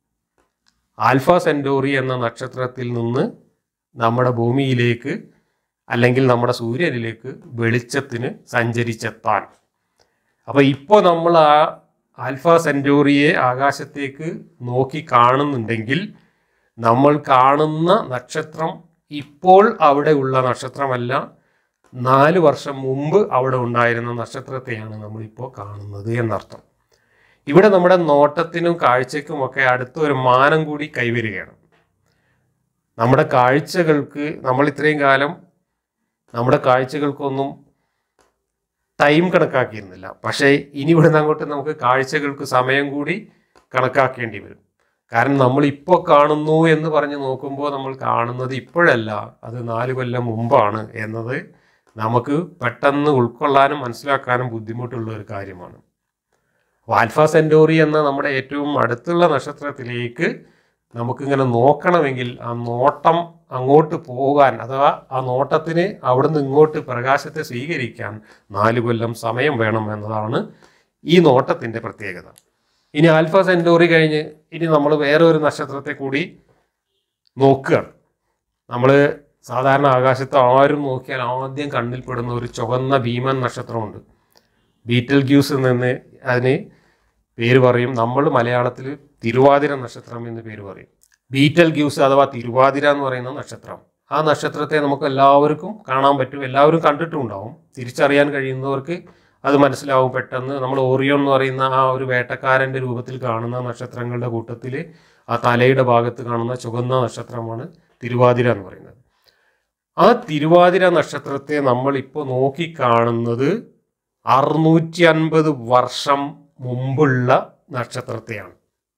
ആൽഫ സെൻറ്റോറി എന്ന നക്ഷത്രത്തിൽ നിന്ന് നമ്മുടെ ഭൂമിയിലേക്ക് അല്ലെങ്കിൽ നമ്മുടെ സൂര്യനിലേക്ക് വെളിച്ചത്തിന് സഞ്ചരിച്ചെത്താൻ അപ്പോൾ ഇപ്പോൾ നമ്മൾ ആ ആൽഫ സെൻറ്റോറിയെ ആകാശത്തേക്ക് നോക്കി കാണുന്നുണ്ടെങ്കിൽ നമ്മൾ കാണുന്ന നക്ഷത്രം ഇപ്പോൾ അവിടെ ഉള്ള നക്ഷത്രമല്ല നാല് വർഷം മുമ്പ് അവിടെ ഉണ്ടായിരുന്ന നക്ഷത്രത്തെയാണ് നമ്മളിപ്പോൾ കാണുന്നത് എന്നർത്ഥം ഇവിടെ നമ്മുടെ നോട്ടത്തിനും കാഴ്ചയ്ക്കും ഒക്കെ അടുത്ത ഒരു മാനം കൂടി കൈവരികയാണ് നമ്മുടെ കാഴ്ചകൾക്ക് നമ്മൾ ഇത്രയും കാലം നമ്മുടെ കാഴ്ചകൾക്കൊന്നും ടൈം കണക്കാക്കിയിരുന്നില്ല പക്ഷേ ഇനി ഇവിടുന്ന് അങ്ങോട്ട് നമുക്ക് കാഴ്ചകൾക്ക് സമയം കൂടി കണക്കാക്കേണ്ടി വരും കാരണം നമ്മൾ ഇപ്പോൾ കാണുന്നു എന്ന് പറഞ്ഞ് നോക്കുമ്പോൾ നമ്മൾ കാണുന്നത് ഇപ്പോഴല്ല അത് നാല് കൊല്ലം മുമ്പാണ് എന്നത് നമുക്ക് പെട്ടെന്ന് ഉൾക്കൊള്ളാനും മനസ്സിലാക്കാനും ബുദ്ധിമുട്ടുള്ള ഒരു കാര്യമാണ് ആൽഫ സെൻറ്റോറി എന്ന നമ്മുടെ ഏറ്റവും അടുത്തുള്ള നക്ഷത്രത്തിലേക്ക് നമുക്കിങ്ങനെ നോക്കണമെങ്കിൽ ആ നോട്ടം അങ്ങോട്ട് പോകാൻ അഥവാ ആ നോട്ടത്തിന് അവിടുന്ന് ഇങ്ങോട്ട് പ്രകാശത്തെ സ്വീകരിക്കാൻ നാല് കൊല്ലം സമയം വേണം എന്നതാണ് ഈ നോട്ടത്തിൻ്റെ പ്രത്യേകത ഇനി ആൽഫ സെൻറ്റോറി കഴിഞ്ഞ് ഇനി നമ്മൾ വേറെ ഒരു നക്ഷത്രത്തെ കൂടി നോക്കുകയാണ് നമ്മൾ സാധാരണ ആകാശത്ത് ആരും നോക്കിയാൽ ആദ്യം കണ്ണിൽപ്പെടുന്ന ഒരു ചുവന്ന ഭീമൻ നക്ഷത്രമുണ്ട് ബീറ്റൽ ഗ്യൂസ് നിന്ന് അതിന് പേര് പറയും നമ്മൾ മലയാളത്തിൽ തിരുവാതിര നക്ഷത്രം എന്ന് പേര് പറയും ബീറ്റൽ ഗ്യൂസ് അഥവാ തിരുവാതിര എന്ന് പറയുന്ന നക്ഷത്രം ആ നക്ഷത്രത്തെ നമുക്ക് എല്ലാവർക്കും കാണാൻ പറ്റും എല്ലാവരും കണ്ടിട്ടും ഉണ്ടാവും തിരിച്ചറിയാൻ കഴിയുന്നവർക്ക് അത് മനസ്സിലാവും പെട്ടെന്ന് നമ്മൾ ഓറിയോൺ എന്ന് പറയുന്ന ആ ഒരു വേട്ടക്കാരൻ്റെ രൂപത്തിൽ കാണുന്ന നക്ഷത്രങ്ങളുടെ കൂട്ടത്തിൽ ആ തലയുടെ ഭാഗത്ത് കാണുന്ന ചുവന്ന നക്ഷത്രമാണ് തിരുവാതിര എന്ന് പറയുന്നത് ആ തിരുവാതിര നക്ഷത്രത്തെ നമ്മൾ ഇപ്പോൾ നോക്കി കാണുന്നത് അറുന്നൂറ്റി അൻപത് വർഷം മുമ്പുള്ള നക്ഷത്രത്തെയാണ്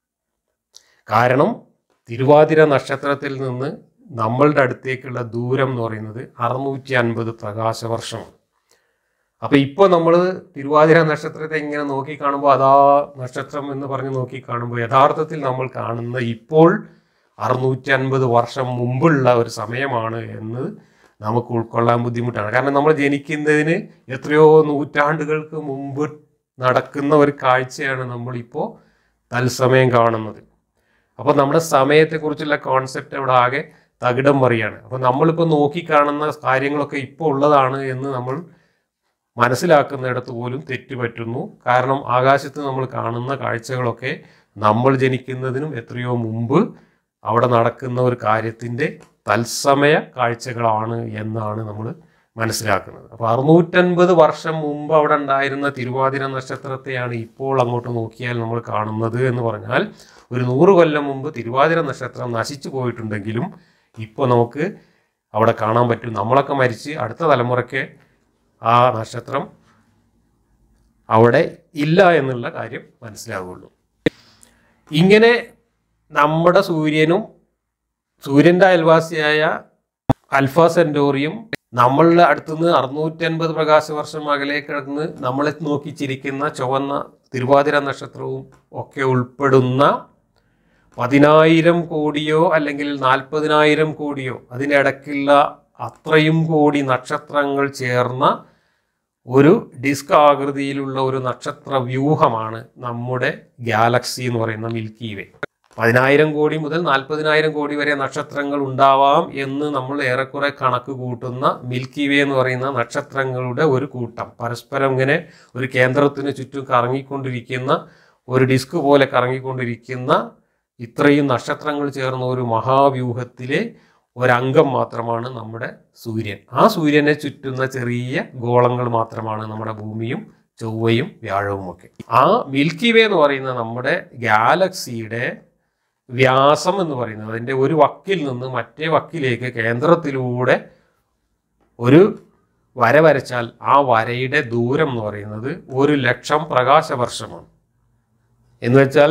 കാരണം തിരുവാതിര നക്ഷത്രത്തിൽ നിന്ന് നമ്മളുടെ അടുത്തേക്കുള്ള ദൂരം എന്ന് പറയുന്നത് അറുന്നൂറ്റി അൻപത് പ്രകാശവർഷമാണ് അപ്പോൾ ഇപ്പോൾ നമ്മൾ തിരുവാതിര നക്ഷത്രത്തെ ഇങ്ങനെ നോക്കി കാണുമ്പോൾ അതാ നക്ഷത്രം എന്ന് പറഞ്ഞ് നോക്കി കാണുമ്പോൾ യഥാർത്ഥത്തിൽ നമ്മൾ കാണുന്ന ഇപ്പോൾ അറുന്നൂറ്റി അൻപത് വർഷം മുമ്പുള്ള ഒരു സമയമാണ് എന്ന് നമുക്ക് ഉൾക്കൊള്ളാൻ ബുദ്ധിമുട്ടാണ് കാരണം നമ്മൾ ജനിക്കുന്നതിന് എത്രയോ നൂറ്റാണ്ടുകൾക്ക് മുമ്പ് നടക്കുന്ന ഒരു കാഴ്ചയാണ് നമ്മളിപ്പോൾ തത്സമയം കാണുന്നത് അപ്പോൾ നമ്മുടെ സമയത്തെക്കുറിച്ചുള്ള കോൺസെപ്റ്റ് അവിടെ ആകെ തകിടം മറിയാണ് അപ്പോൾ നമ്മളിപ്പോൾ നോക്കിക്കാണുന്ന കാര്യങ്ങളൊക്കെ ഇപ്പോൾ ഉള്ളതാണ് എന്ന് നമ്മൾ മനസ്സിലാക്കുന്നിടത്ത് പോലും തെറ്റുപറ്റുന്നു കാരണം ആകാശത്ത് നമ്മൾ കാണുന്ന കാഴ്ചകളൊക്കെ നമ്മൾ ജനിക്കുന്നതിനും എത്രയോ മുമ്പ് അവിടെ നടക്കുന്ന ഒരു കാര്യത്തിൻ്റെ തത്സമയ കാഴ്ചകളാണ് എന്നാണ് നമ്മൾ മനസ്സിലാക്കുന്നത് അപ്പോൾ അറുന്നൂറ്റൻപത് വർഷം മുമ്പ് അവിടെ ഉണ്ടായിരുന്ന തിരുവാതിര നക്ഷത്രത്തെയാണ് ഇപ്പോൾ അങ്ങോട്ട് നോക്കിയാൽ നമ്മൾ കാണുന്നത് എന്ന് പറഞ്ഞാൽ ഒരു നൂറ് കൊല്ലം മുമ്പ് തിരുവാതിര നക്ഷത്രം നശിച്ചു പോയിട്ടുണ്ടെങ്കിലും ഇപ്പോൾ നമുക്ക് അവിടെ കാണാൻ പറ്റും നമ്മളൊക്കെ മരിച്ച് അടുത്ത തലമുറയ്ക്ക് ആ നക്ഷത്രം അവിടെ ഇല്ല എന്നുള്ള കാര്യം മനസ്സിലാവുള്ളൂ ഇങ്ങനെ നമ്മുടെ സൂര്യനും സൂര്യൻ്റെ അയൽവാസിയായ അൽഫ സെൻറ്റോറിയും നമ്മളുടെ അടുത്തുനിന്ന് അറുന്നൂറ്റൻപത് പ്രകാശവർഷം അകലെ കിടന്ന് നമ്മളെ നോക്കി ചിരിക്കുന്ന ചുവന്ന തിരുവാതിര നക്ഷത്രവും ഒക്കെ ഉൾപ്പെടുന്ന പതിനായിരം കോടിയോ അല്ലെങ്കിൽ നാൽപ്പതിനായിരം കോടിയോ അതിനിടയ്ക്കുള്ള അത്രയും കോടി നക്ഷത്രങ്ങൾ ചേർന്ന ഒരു ഡിസ്ക് ആകൃതിയിലുള്ള ഒരു നക്ഷത്ര വ്യൂഹമാണ് നമ്മുടെ ഗാലക്സി എന്ന് പറയുന്ന മിൽക്കി വേ പതിനായിരം കോടി മുതൽ നാൽപ്പതിനായിരം കോടി വരെ നക്ഷത്രങ്ങൾ ഉണ്ടാവാം എന്ന് നമ്മൾ ഏറെക്കുറെ കണക്ക് കൂട്ടുന്ന മിൽക്കി വേ എന്ന് പറയുന്ന നക്ഷത്രങ്ങളുടെ ഒരു കൂട്ടം പരസ്പരം ഇങ്ങനെ ഒരു കേന്ദ്രത്തിന് ചുറ്റും കറങ്ങിക്കൊണ്ടിരിക്കുന്ന ഒരു ഡിസ്ക് പോലെ കറങ്ങിക്കൊണ്ടിരിക്കുന്ന ഇത്രയും നക്ഷത്രങ്ങൾ ചേർന്ന ഒരു മഹാവ്യൂഹത്തിലെ ഒരംഗം മാത്രമാണ് നമ്മുടെ സൂര്യൻ ആ സൂര്യനെ ചുറ്റുന്ന ചെറിയ ഗോളങ്ങൾ മാത്രമാണ് നമ്മുടെ ഭൂമിയും ചൊവ്വയും വ്യാഴവും ഒക്കെ ആ മിൽക്കി വേ എന്ന് പറയുന്ന നമ്മുടെ ഗാലക്സിയുടെ വ്യാസം എന്ന് പറയുന്നത് അതിൻ്റെ ഒരു വക്കിൽ നിന്ന് മറ്റേ വക്കിലേക്ക് കേന്ദ്രത്തിലൂടെ ഒരു വര വരച്ചാൽ ആ വരയുടെ ദൂരം എന്ന് പറയുന്നത് ഒരു ലക്ഷം പ്രകാശവർഷമാണ് എന്ന് വെച്ചാൽ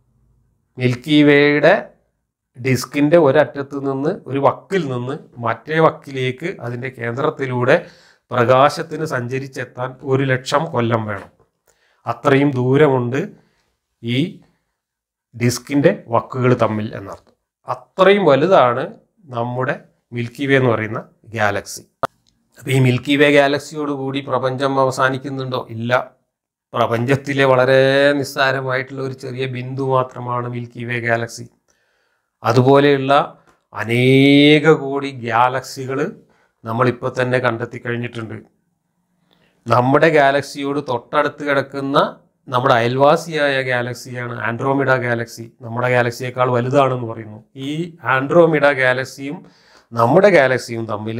മിൽക്കി വേയുടെ ഡിസ്കിൻ്റെ ഒരറ്റത്ത് നിന്ന് ഒരു വക്കിൽ നിന്ന് മറ്റേ വക്കിലേക്ക് അതിൻ്റെ കേന്ദ്രത്തിലൂടെ പ്രകാശത്തിന് സഞ്ചരിച്ചെത്താൻ ഒരു ലക്ഷം കൊല്ലം വേണം അത്രയും ദൂരമുണ്ട് ഈ ഡിസ്കിൻ്റെ വക്കുകൾ തമ്മിൽ എന്നർത്ഥം അത്രയും വലുതാണ് നമ്മുടെ മിൽക്കി വേ എന്ന് പറയുന്ന ഗാലക്സി അപ്പോൾ ഈ മിൽക്കി വേ ഗാലക്സിയോട് കൂടി പ്രപഞ്ചം അവസാനിക്കുന്നുണ്ടോ ഇല്ല പ്രപഞ്ചത്തിലെ വളരെ നിസ്സാരമായിട്ടുള്ള ഒരു ചെറിയ ബിന്ദു മാത്രമാണ് മിൽക്കി വേ ഗാലക്സി അതുപോലെയുള്ള അനേക കോടി ഗാലക്സികൾ നമ്മളിപ്പോൾ തന്നെ കണ്ടെത്തി കഴിഞ്ഞിട്ടുണ്ട് നമ്മുടെ ഗാലക്സിയോട് തൊട്ടടുത്ത് കിടക്കുന്ന നമ്മുടെ അയൽവാസിയായ ഗാലക്സിയാണ് ആൻഡ്രോമിഡ ഗാലക്സി നമ്മുടെ ഗാലക്സിയേക്കാൾ വലുതാണെന്ന് പറയുന്നു ഈ ആൻഡ്രോമിഡ ഗാലക്സിയും നമ്മുടെ ഗാലക്സിയും തമ്മിൽ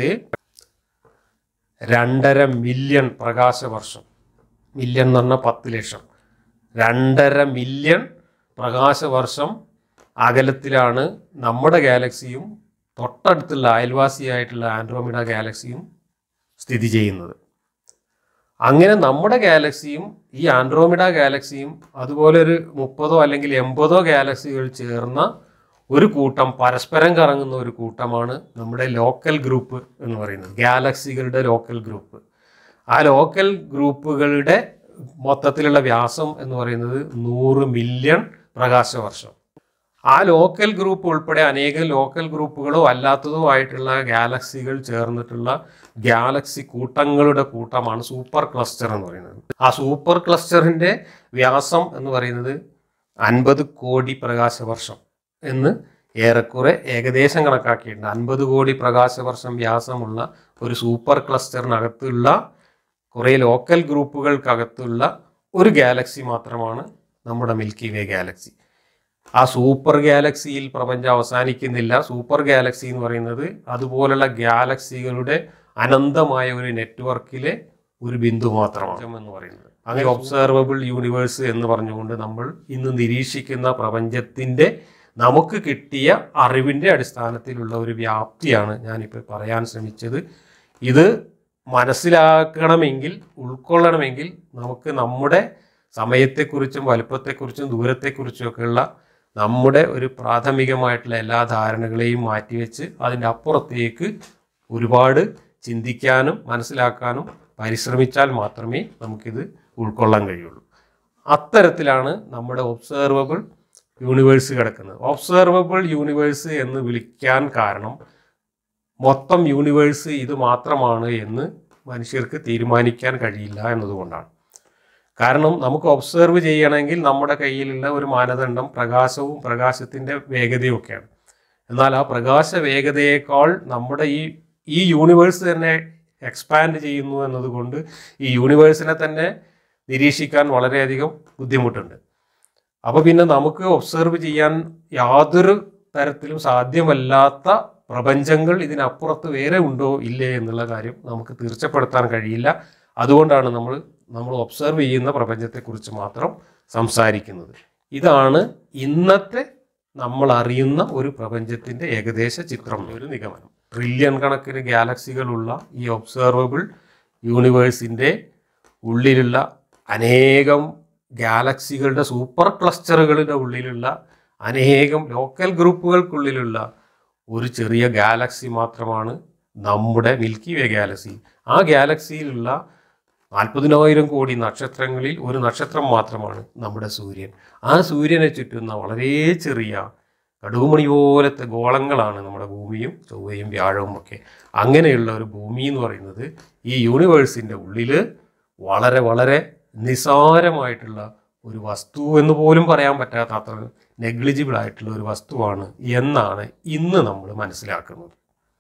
രണ്ടര മില്യൺ പ്രകാശവർഷം മില്യൺ എന്ന് പറഞ്ഞാൽ പത്ത് ലക്ഷം രണ്ടര മില്യൺ പ്രകാശവർഷം അകലത്തിലാണ് നമ്മുടെ ഗാലക്സിയും തൊട്ടടുത്തുള്ള അയൽവാസിയായിട്ടുള്ള ആൻഡ്രോമിഡ ഗാലക്സിയും സ്ഥിതി ചെയ്യുന്നത് അങ്ങനെ നമ്മുടെ ഗാലക്സിയും ഈ ആൻഡ്രോമിഡ ഗാലക്സിയും അതുപോലെ ഒരു മുപ്പതോ അല്ലെങ്കിൽ എൺപതോ ഗാലക്സികൾ ചേർന്ന ഒരു കൂട്ടം പരസ്പരം കറങ്ങുന്ന ഒരു കൂട്ടമാണ് നമ്മുടെ ലോക്കൽ ഗ്രൂപ്പ് എന്ന് പറയുന്നത് ഗാലക്സികളുടെ ലോക്കൽ ഗ്രൂപ്പ് ആ ലോക്കൽ ഗ്രൂപ്പുകളുടെ മൊത്തത്തിലുള്ള വ്യാസം എന്ന് പറയുന്നത് നൂറ് മില്യൺ പ്രകാശവർഷം ആ ലോക്കൽ ഗ്രൂപ്പ് ഉൾപ്പെടെ അനേകം ലോക്കൽ ഗ്രൂപ്പുകളോ അല്ലാത്തതോ ആയിട്ടുള്ള ഗാലക്സികൾ ചേർന്നിട്ടുള്ള ഗാലക്സി കൂട്ടങ്ങളുടെ കൂട്ടമാണ് സൂപ്പർ ക്ലസ്റ്റർ എന്ന് പറയുന്നത് ആ സൂപ്പർ ക്ലസ്റ്ററിന്റെ വ്യാസം എന്ന് പറയുന്നത് അൻപത് കോടി പ്രകാശവർഷം എന്ന് ഏറെക്കുറെ ഏകദേശം കണക്കാക്കിയിട്ടുണ്ട് അൻപത് കോടി പ്രകാശവർഷം വ്യാസമുള്ള ഒരു സൂപ്പർ ക്ലസ്റ്ററിനകത്തുള്ള കുറേ ലോക്കൽ ഗ്രൂപ്പുകൾക്കകത്തുള്ള ഒരു ഗാലക്സി മാത്രമാണ് നമ്മുടെ മിൽക്കി വേ ഗാലക്സി ആ സൂപ്പർ ഗാലക്സിയിൽ പ്രപഞ്ചം അവസാനിക്കുന്നില്ല സൂപ്പർ ഗാലക്സി എന്ന് പറയുന്നത് അതുപോലുള്ള ഗാലക്സികളുടെ അനന്തമായ ഒരു നെറ്റ്വർക്കിലെ ഒരു ബിന്ദു മാത്രമാണ് എന്ന് പറയുന്നത് അങ്ങനെ ഒബ്സർവബിൾ യൂണിവേഴ്സ് എന്ന് പറഞ്ഞുകൊണ്ട് നമ്മൾ ഇന്ന് നിരീക്ഷിക്കുന്ന പ്രപഞ്ചത്തിൻ്റെ നമുക്ക് കിട്ടിയ അറിവിൻ്റെ അടിസ്ഥാനത്തിലുള്ള ഒരു വ്യാപ്തിയാണ് ഞാനിപ്പോൾ പറയാൻ ശ്രമിച്ചത് ഇത് മനസ്സിലാക്കണമെങ്കിൽ ഉൾക്കൊള്ളണമെങ്കിൽ നമുക്ക് നമ്മുടെ സമയത്തെക്കുറിച്ചും വലുപ്പത്തെക്കുറിച്ചും ദൂരത്തെക്കുറിച്ചും ഒക്കെയുള്ള നമ്മുടെ ഒരു പ്രാഥമികമായിട്ടുള്ള എല്ലാ ധാരണകളെയും മാറ്റിവെച്ച് അതിൻ്റെ അപ്പുറത്തേക്ക് ഒരുപാട് ചിന്തിക്കാനും മനസ്സിലാക്കാനും പരിശ്രമിച്ചാൽ മാത്രമേ നമുക്കിത് ഉൾക്കൊള്ളാൻ കഴിയുള്ളൂ അത്തരത്തിലാണ് നമ്മുടെ ഒബ്സർവബിൾ യൂണിവേഴ്സ് കിടക്കുന്നത് ഒബ്സർവബിൾ യൂണിവേഴ്സ് എന്ന് വിളിക്കാൻ കാരണം മൊത്തം യൂണിവേഴ്സ് ഇത് മാത്രമാണ് എന്ന് മനുഷ്യർക്ക് തീരുമാനിക്കാൻ കഴിയില്ല എന്നതുകൊണ്ടാണ് കാരണം നമുക്ക് ഒബ്സർവ് ചെയ്യണമെങ്കിൽ നമ്മുടെ കയ്യിലുള്ള ഒരു മാനദണ്ഡം പ്രകാശവും പ്രകാശത്തിൻ്റെ വേഗതയും ഒക്കെയാണ് എന്നാൽ ആ പ്രകാശ വേഗതയേക്കാൾ നമ്മുടെ ഈ ഈ യൂണിവേഴ്സ് തന്നെ എക്സ്പാൻഡ് ചെയ്യുന്നു എന്നതുകൊണ്ട് ഈ യൂണിവേഴ്സിനെ തന്നെ നിരീക്ഷിക്കാൻ വളരെയധികം ബുദ്ധിമുട്ടുണ്ട് അപ്പോൾ പിന്നെ നമുക്ക് ഒബ്സർവ് ചെയ്യാൻ യാതൊരു തരത്തിലും സാധ്യമല്ലാത്ത പ്രപഞ്ചങ്ങൾ ഇതിനപ്പുറത്ത് വേറെ ഉണ്ടോ ഇല്ലേ എന്നുള്ള കാര്യം നമുക്ക് തീർച്ചപ്പെടുത്താൻ കഴിയില്ല അതുകൊണ്ടാണ് നമ്മൾ നമ്മൾ ഒബ്സർവ് ചെയ്യുന്ന പ്രപഞ്ചത്തെക്കുറിച്ച് മാത്രം സംസാരിക്കുന്നത് ഇതാണ് ഇന്നത്തെ നമ്മൾ അറിയുന്ന ഒരു പ്രപഞ്ചത്തിൻ്റെ ഏകദേശ ചിത്രം ഒരു നിഗമനം ട്രില്യൺ കണക്കിന് ഗാലക്സികളുള്ള ഈ ഒബ്സർവബിൾ യൂണിവേഴ്സിൻ്റെ ഉള്ളിലുള്ള അനേകം ഗാലക്സികളുടെ സൂപ്പർ ക്ലസ്റ്ററുകളുടെ ഉള്ളിലുള്ള അനേകം ലോക്കൽ ഗ്രൂപ്പുകൾക്കുള്ളിലുള്ള ഒരു ചെറിയ ഗാലക്സി മാത്രമാണ് നമ്മുടെ മിൽക്കി വേ ഗാലക്സി ആ ഗാലക്സിയിലുള്ള നാൽപ്പതിനായിരം കോടി നക്ഷത്രങ്ങളിൽ ഒരു നക്ഷത്രം മാത്രമാണ് നമ്മുടെ സൂര്യൻ ആ സൂര്യനെ ചുറ്റുന്ന വളരെ ചെറിയ കടുകുമണി പോലത്തെ ഗോളങ്ങളാണ് നമ്മുടെ ഭൂമിയും ചൊവ്വയും വ്യാഴവും ഒക്കെ അങ്ങനെയുള്ള ഒരു ഭൂമി എന്ന് പറയുന്നത് ഈ യൂണിവേഴ്സിൻ്റെ ഉള്ളിൽ വളരെ വളരെ നിസാരമായിട്ടുള്ള ഒരു വസ്തു എന്ന് പോലും പറയാൻ പറ്റാത്ത അത്ര നെഗ്ലിജിബിൾ ആയിട്ടുള്ള ഒരു വസ്തുവാണ് എന്നാണ് ഇന്ന് നമ്മൾ മനസ്സിലാക്കുന്നത്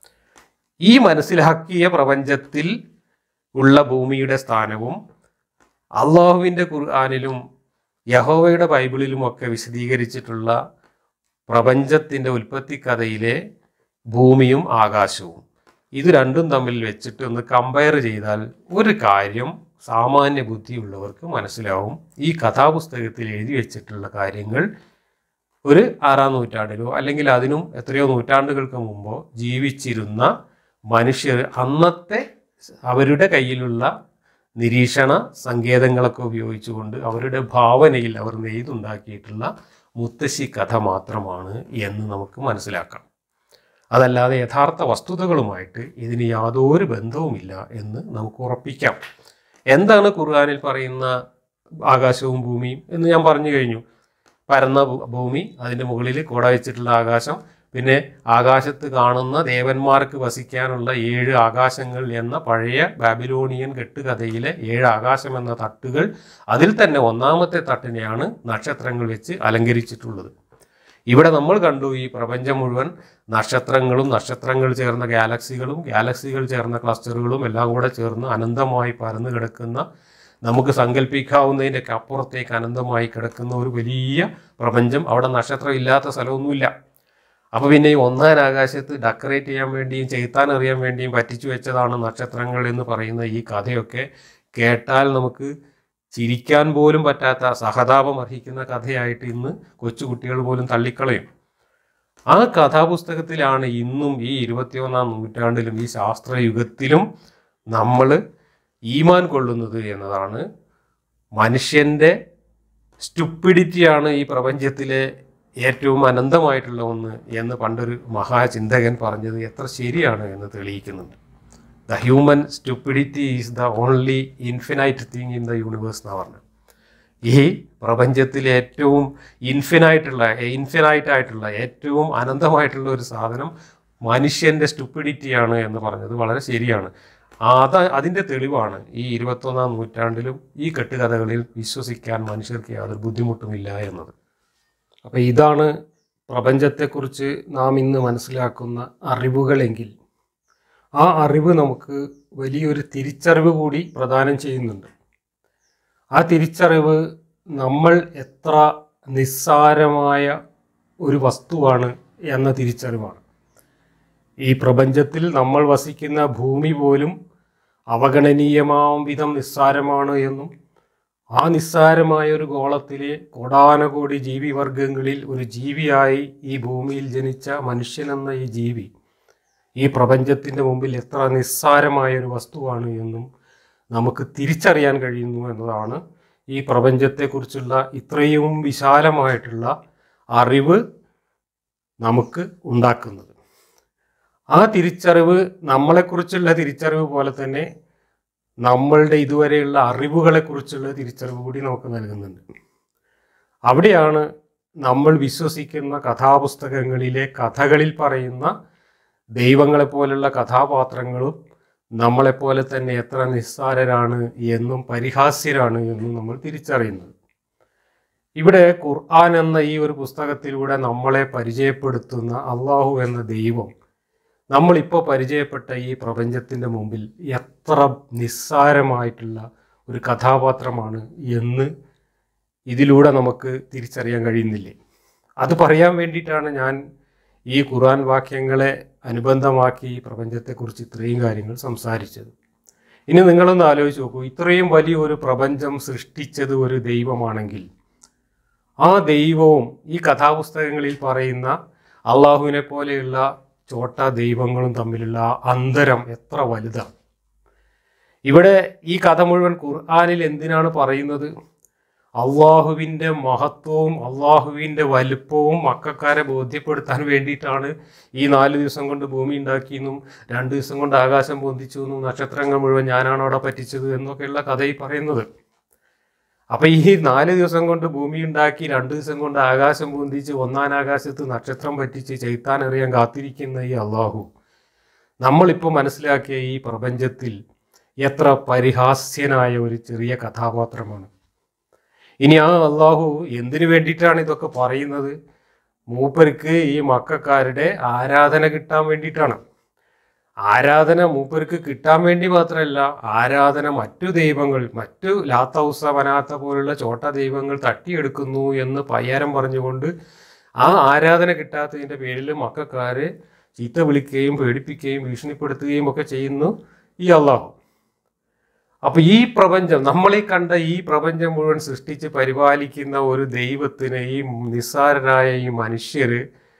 ഈ മനസ്സിലാക്കിയ പ്രപഞ്ചത്തിൽ ഉള്ള ഭൂമിയുടെ സ്ഥാനവും അള്ളാഹുവിൻ്റെ ഖുർആാനിലും യഹോവയുടെ ബൈബിളിലും ഒക്കെ വിശദീകരിച്ചിട്ടുള്ള പ്രപഞ്ചത്തിൻ്റെ ഉൽപ്പത്തി കഥയിലെ ഭൂമിയും ആകാശവും ഇത് രണ്ടും തമ്മിൽ വെച്ചിട്ട് ഒന്ന് കമ്പയർ ചെയ്താൽ ഒരു കാര്യം സാമാന്യ ബുദ്ധിയുള്ളവർക്ക് മനസ്സിലാവും ഈ കഥാപുസ്തകത്തിൽ എഴുതി വെച്ചിട്ടുള്ള കാര്യങ്ങൾ ഒരു ആറാം നൂറ്റാണ്ടിലോ അല്ലെങ്കിൽ അതിനും എത്രയോ നൂറ്റാണ്ടുകൾക്ക് മുമ്പോ ജീവിച്ചിരുന്ന മനുഷ്യർ അന്നത്തെ അവരുടെ കയ്യിലുള്ള നിരീക്ഷണ സങ്കേതങ്ങളൊക്കെ ഉപയോഗിച്ചുകൊണ്ട് അവരുടെ ഭാവനയിൽ അവർ നെയ്തുണ്ടാക്കിയിട്ടുള്ള മുത്തശ്ശി കഥ മാത്രമാണ് എന്ന് നമുക്ക് മനസ്സിലാക്കാം അതല്ലാതെ യഥാർത്ഥ വസ്തുതകളുമായിട്ട് ഇതിന് യാതൊരു ബന്ധവുമില്ല എന്ന് നമുക്ക് ഉറപ്പിക്കാം എന്താണ് ഖുർആാനിൽ പറയുന്ന ആകാശവും ഭൂമിയും എന്ന് ഞാൻ പറഞ്ഞു കഴിഞ്ഞു പരന്ന ഭൂ- ഭൂമി അതിൻ്റെ മുകളിൽ കുട വെച്ചിട്ടുള്ള ആകാശം പിന്നെ ആകാശത്ത് കാണുന്ന ദേവന്മാർക്ക് വസിക്കാനുള്ള ഏഴ് ആകാശങ്ങൾ എന്ന പഴയ ബാബിലോണിയൻ കെട്ടുകഥയിലെ ഏഴ് ആകാശം എന്ന തട്ടുകൾ അതിൽ തന്നെ ഒന്നാമത്തെ തട്ടിനെയാണ് നക്ഷത്രങ്ങൾ വെച്ച് അലങ്കരിച്ചിട്ടുള്ളത് ഇവിടെ നമ്മൾ കണ്ടു ഈ പ്രപഞ്ചം മുഴുവൻ നക്ഷത്രങ്ങളും നക്ഷത്രങ്ങൾ ചേർന്ന ഗാലക്സികളും ഗാലക്സികൾ ചേർന്ന ക്ലസ്റ്ററുകളും എല്ലാം കൂടെ ചേർന്ന് അനന്തമായി പരന്നു കിടക്കുന്ന നമുക്ക് സങ്കല്പിക്കാവുന്നതിൻ്റെ ഒക്കെ അപ്പുറത്തേക്ക് അനന്തമായി കിടക്കുന്ന ഒരു വലിയ പ്രപഞ്ചം അവിടെ നക്ഷത്രം ഇല്ലാത്ത സ്ഥലമൊന്നുമില്ല അപ്പോൾ പിന്നെ ഈ ഒന്നാം ആകാശത്ത് ഡെക്കറേറ്റ് ചെയ്യാൻ വേണ്ടിയും ചെയ്ത്താൻ അറിയാൻ വേണ്ടിയും പറ്റിച്ചു വെച്ചതാണ് നക്ഷത്രങ്ങൾ എന്ന് പറയുന്ന ഈ കഥയൊക്കെ കേട്ടാൽ നമുക്ക് ചിരിക്കാൻ പോലും പറ്റാത്ത സഹതാപം അർഹിക്കുന്ന കഥയായിട്ട് ഇന്ന് കൊച്ചുകുട്ടികൾ പോലും തള്ളിക്കളയും ആ കഥാപുസ്തകത്തിലാണ് ഇന്നും ഈ ഇരുപത്തിയൊന്നാം നൂറ്റാണ്ടിലും ഈ ശാസ്ത്രയുഗത്തിലും നമ്മൾ ഈമാൻ കൊള്ളുന്നത് എന്നതാണ് മനുഷ്യൻ്റെ സ്റ്റുപ്പിഡിറ്റിയാണ് ഈ പ്രപഞ്ചത്തിലെ ഏറ്റവും അനന്തമായിട്ടുള്ള ഒന്ന് എന്ന് പണ്ടൊരു മഹാചിന്തകൻ പറഞ്ഞത് എത്ര ശരിയാണ് എന്ന് തെളിയിക്കുന്നുണ്ട് the human stupidity is the only infinite thing in the universe എന്നാണ് പറഞ്ഞത് ഈ പ്രപഞ്ചത്തിലെ ഏറ്റവും ഇൻഫിനൈറ്റുള്ള ഇൻഫിനൈറ്റ് ആയിട്ടുള്ള ഏറ്റവും അനന്തമായിട്ടുള്ള ഒരു സാധനം മനുഷ്യൻ്റെ സ്റ്റുപ്പിഡിറ്റിയാണ് എന്ന് പറഞ്ഞത് വളരെ ശരിയാണ് അത് അതിൻ്റെ തെളിവാണ് ഈ ഇരുപത്തൊന്നാം നൂറ്റാണ്ടിലും ഈ കെട്ടുകഥകളിൽ വിശ്വസിക്കാൻ മനുഷ്യർക്ക് യാതൊരു ബുദ്ധിമുട്ടുമില്ല എന്നത് അപ്പോൾ ഇതാണ് പ്രപഞ്ചത്തെക്കുറിച്ച് നാം ഇന്ന് മനസ്സിലാക്കുന്ന അറിവുകളെങ്കിൽ ആ അറിവ് നമുക്ക് വലിയൊരു തിരിച്ചറിവ് കൂടി പ്രദാനം ചെയ്യുന്നുണ്ട് ആ തിരിച്ചറിവ് നമ്മൾ എത്ര നിസ്സാരമായ ഒരു വസ്തുവാണ് എന്ന തിരിച്ചറിവാണ് ഈ പ്രപഞ്ചത്തിൽ നമ്മൾ വസിക്കുന്ന ഭൂമി പോലും അവഗണനീയമാം വിധം നിസ്സാരമാണ് എന്നും ആ നിസ്സാരമായ ഒരു ഗോളത്തിലെ കോടാനകോടി ജീവിവർഗങ്ങളിൽ ഒരു ജീവിയായി ഈ ഭൂമിയിൽ ജനിച്ച മനുഷ്യനെന്ന ഈ ജീവി ഈ പ്രപഞ്ചത്തിൻ്റെ മുമ്പിൽ എത്ര നിസ്സാരമായ ഒരു വസ്തുവാണ് എന്നും നമുക്ക് തിരിച്ചറിയാൻ കഴിയുന്നു എന്നതാണ് ഈ പ്രപഞ്ചത്തെക്കുറിച്ചുള്ള ഇത്രയും വിശാലമായിട്ടുള്ള അറിവ് നമുക്ക് ഉണ്ടാക്കുന്നത് ആ തിരിച്ചറിവ് നമ്മളെക്കുറിച്ചുള്ള തിരിച്ചറിവ് പോലെ തന്നെ നമ്മളുടെ ഇതുവരെയുള്ള അറിവുകളെക്കുറിച്ചുള്ള തിരിച്ചറിവ് കൂടി നമുക്ക് നൽകുന്നുണ്ട് അവിടെയാണ് നമ്മൾ വിശ്വസിക്കുന്ന കഥാപുസ്തകങ്ങളിലെ കഥകളിൽ പറയുന്ന ദൈവങ്ങളെപ്പോലുള്ള കഥാപാത്രങ്ങളും നമ്മളെപ്പോലെ തന്നെ എത്ര നിസ്സാരരാണ് എന്നും പരിഹാസ്യരാണ് എന്നും നമ്മൾ തിരിച്ചറിയുന്നത് ഇവിടെ ഖുർആൻ എന്ന ഈ ഒരു പുസ്തകത്തിലൂടെ നമ്മളെ പരിചയപ്പെടുത്തുന്ന അള്ളാഹു എന്ന ദൈവം നമ്മളിപ്പോൾ പരിചയപ്പെട്ട ഈ പ്രപഞ്ചത്തിൻ്റെ മുമ്പിൽ എത്ര നിസ്സാരമായിട്ടുള്ള ഒരു കഥാപാത്രമാണ് എന്ന് ഇതിലൂടെ നമുക്ക് തിരിച്ചറിയാൻ കഴിയുന്നില്ലേ അത് പറയാൻ വേണ്ടിയിട്ടാണ് ഞാൻ ഈ ഖുർആൻ വാക്യങ്ങളെ അനുബന്ധമാക്കി ഈ പ്രപഞ്ചത്തെക്കുറിച്ച് ഇത്രയും കാര്യങ്ങൾ സംസാരിച്ചത് ഇനി നിങ്ങളൊന്ന് ആലോചിച്ച് നോക്കൂ ഇത്രയും വലിയ ഒരു പ്രപഞ്ചം സൃഷ്ടിച്ചത് ഒരു ദൈവമാണെങ്കിൽ ആ ദൈവവും ഈ കഥാപുസ്തകങ്ങളിൽ പറയുന്ന അള്ളാഹുവിനെ പോലെയുള്ള ചോട്ട ദൈവങ്ങളും തമ്മിലുള്ള ആ അന്തരം എത്ര വലുതാണ് ഇവിടെ ഈ കഥ മുഴുവൻ ഖുർആാനിൽ എന്തിനാണ് പറയുന്നത് അള്ളാഹുവിൻ്റെ മഹത്വവും അള്ളാഹുവിൻ്റെ വലുപ്പവും മക്കാരെ ബോധ്യപ്പെടുത്താൻ വേണ്ടിയിട്ടാണ് ഈ നാല് ദിവസം കൊണ്ട് ഭൂമി ഉണ്ടാക്കിയെന്നും രണ്ട് ദിവസം കൊണ്ട് ആകാശം പൊന്തിച്ചു എന്നും നക്ഷത്രങ്ങൾ മുഴുവൻ ഞാനാണ് അവിടെ പറ്റിച്ചത് എന്നൊക്കെയുള്ള കഥയിൽ പറയുന്നത് അപ്പൊ ഈ നാല് ദിവസം കൊണ്ട് ഭൂമി ഉണ്ടാക്കി രണ്ട് ദിവസം കൊണ്ട് ആകാശം പൊന്തിച്ച് ഒന്നാം ആകാശത്ത് നക്ഷത്രം പറ്റിച്ച് ചെയ്ത്താൻ എറിയാൻ കാത്തിരിക്കുന്ന ഈ അള്ളാഹു നമ്മളിപ്പോൾ മനസ്സിലാക്കിയ ഈ പ്രപഞ്ചത്തിൽ എത്ര പരിഹാസ്യനായ ഒരു ചെറിയ കഥാപാത്രമാണ് ഇനി ആ അള്ളാഹു എന്തിനു വേണ്ടിയിട്ടാണ് ഇതൊക്കെ പറയുന്നത് മൂപ്പർക്ക് ഈ മക്കാരുടെ ആരാധന കിട്ടാൻ വേണ്ടിയിട്ടാണ് ആരാധന മൂപ്പർക്ക് കിട്ടാൻ വേണ്ടി മാത്രമല്ല ആരാധന മറ്റു ദൈവങ്ങൾ മറ്റു ലാത്തൗസ വനാത്ത പോലുള്ള ചോട്ട ദൈവങ്ങൾ തട്ടിയെടുക്കുന്നു എന്ന് പയ്യാരം പറഞ്ഞുകൊണ്ട് ആ ആരാധന കിട്ടാത്തതിൻ്റെ പേരിൽ മക്കാരെ ചീത്ത വിളിക്കുകയും പേടിപ്പിക്കുകയും ഭീഷണിപ്പെടുത്തുകയും ഒക്കെ ചെയ്യുന്നു ഈ അള്ളാഹു അപ്പൊ ഈ പ്രപഞ്ചം നമ്മളീ കണ്ട ഈ പ്രപഞ്ചം മുഴുവൻ സൃഷ്ടിച്ച് പരിപാലിക്കുന്ന ഒരു ദൈവത്തിന് ഈ നിസ്സാരരായ ഈ മനുഷ്യര്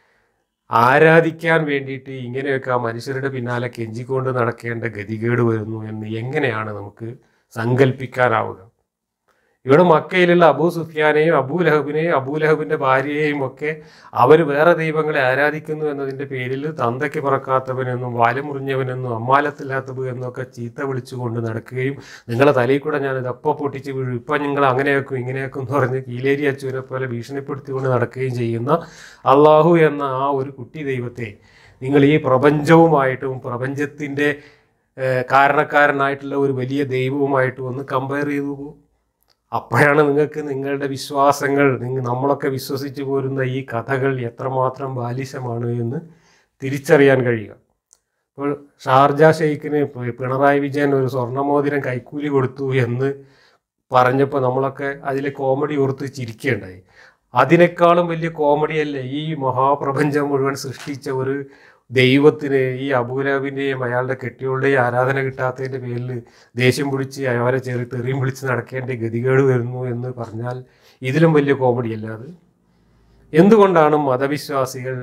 ആരാധിക്കാൻ വേണ്ടിയിട്ട് ഇങ്ങനെയൊക്കെ ആ മനുഷ്യരുടെ പിന്നാലെ കെഞ്ചിക്കൊണ്ട് നടക്കേണ്ട ഗതികേട് വരുന്നു എന്ന് എങ്ങനെയാണ് നമുക്ക് സങ്കല്പിക്കാനാവുക ഇവിടെ മക്കയിലുള്ള അബൂ സുഫിയാനെയും അബൂ ലഹബിനെയും അബൂ ലഹബിന്റെ ഭാര്യയെയും ഒക്കെ അവർ വേറെ ദൈവങ്ങളെ ആരാധിക്കുന്നു എന്നതിന്റെ പേരിൽ തന്തയ്ക്ക് പറക്കാത്തവനെന്നും വാലുമുറിഞ്ഞവനെന്നും അമ്മാലത്തില്ലാത്തത് എന്നൊക്കെ ചീത്ത വിളിച്ചുകൊണ്ട് നടക്കുകയും നിങ്ങളെ തലയിൽ കൂടെ ഞാൻ ഇത് അപ്പം പൊട്ടിച്ച് വീഴും ഇപ്പം നിങ്ങൾ അങ്ങനെയാക്കും ഇങ്ങനെയാക്കും എന്ന് പറഞ്ഞ് കീലേരി അച്ചുവിനെ പോലെ ഭീഷണിപ്പെടുത്തിക്കൊണ്ട് നടക്കുകയും ചെയ്യുന്ന അള്ളാഹു എന്ന ആ ഒരു കുട്ടി ദൈവത്തെ നിങ്ങൾ ഈ പ്രപഞ്ചവുമായിട്ടും പ്രപഞ്ചത്തിൻ്റെ ഏഹ്, കാരണക്കാരനായിട്ടുള്ള ഒരു വലിയ ദൈവവുമായിട്ടും ഒന്ന് കമ്പയർ ചെയ്തു നോക്കൂ അപ്പോഴാണ് നിങ്ങൾക്ക് നിങ്ങളുടെ വിശ്വാസങ്ങൾ നിങ്ങൾ നമ്മളൊക്കെ വിശ്വസിച്ച് പോരുന്ന ഈ കഥകൾ എത്രമാത്രം ബാലിശമാണ് എന്ന് തിരിച്ചറിയാൻ കഴിയുക ഇപ്പോൾ ഷാർജ ഷെയ്ഖിന് പി- പിണറായി വിജയൻ ഒരു സ്വർണ്ണമോതിരം കൈക്കൂലി കൊടുത്തു എന്ന് പറഞ്ഞപ്പോൾ നമ്മളൊക്കെ അതിലെ കോമഡി ഓർത്ത് ചിരിക്കുകയുണ്ടായി അതിനേക്കാളും വലിയ കോമഡിയല്ലേ ഈ മഹാപ്രപഞ്ചം മുഴുവൻ സൃഷ്ടിച്ച ഒരു ദൈവത്തിന് ഈ അബൂലഹബിൻ്റെയും അയാളുടെ കെട്ടികളുടെയും ആരാധന കിട്ടാത്തതിൻ്റെ പേരിൽ ദേഷ്യം പിടിച്ച് അവരെ ചെറിയ തെറിയും വിളിച്ച് നടക്കേണ്ട ഗതികേട് വരുന്നു എന്ന് പറഞ്ഞാൽ ഇതിലും വലിയ കോമഡിയല്ല അത് എന്തുകൊണ്ടാണ് മതവിശ്വാസികൾ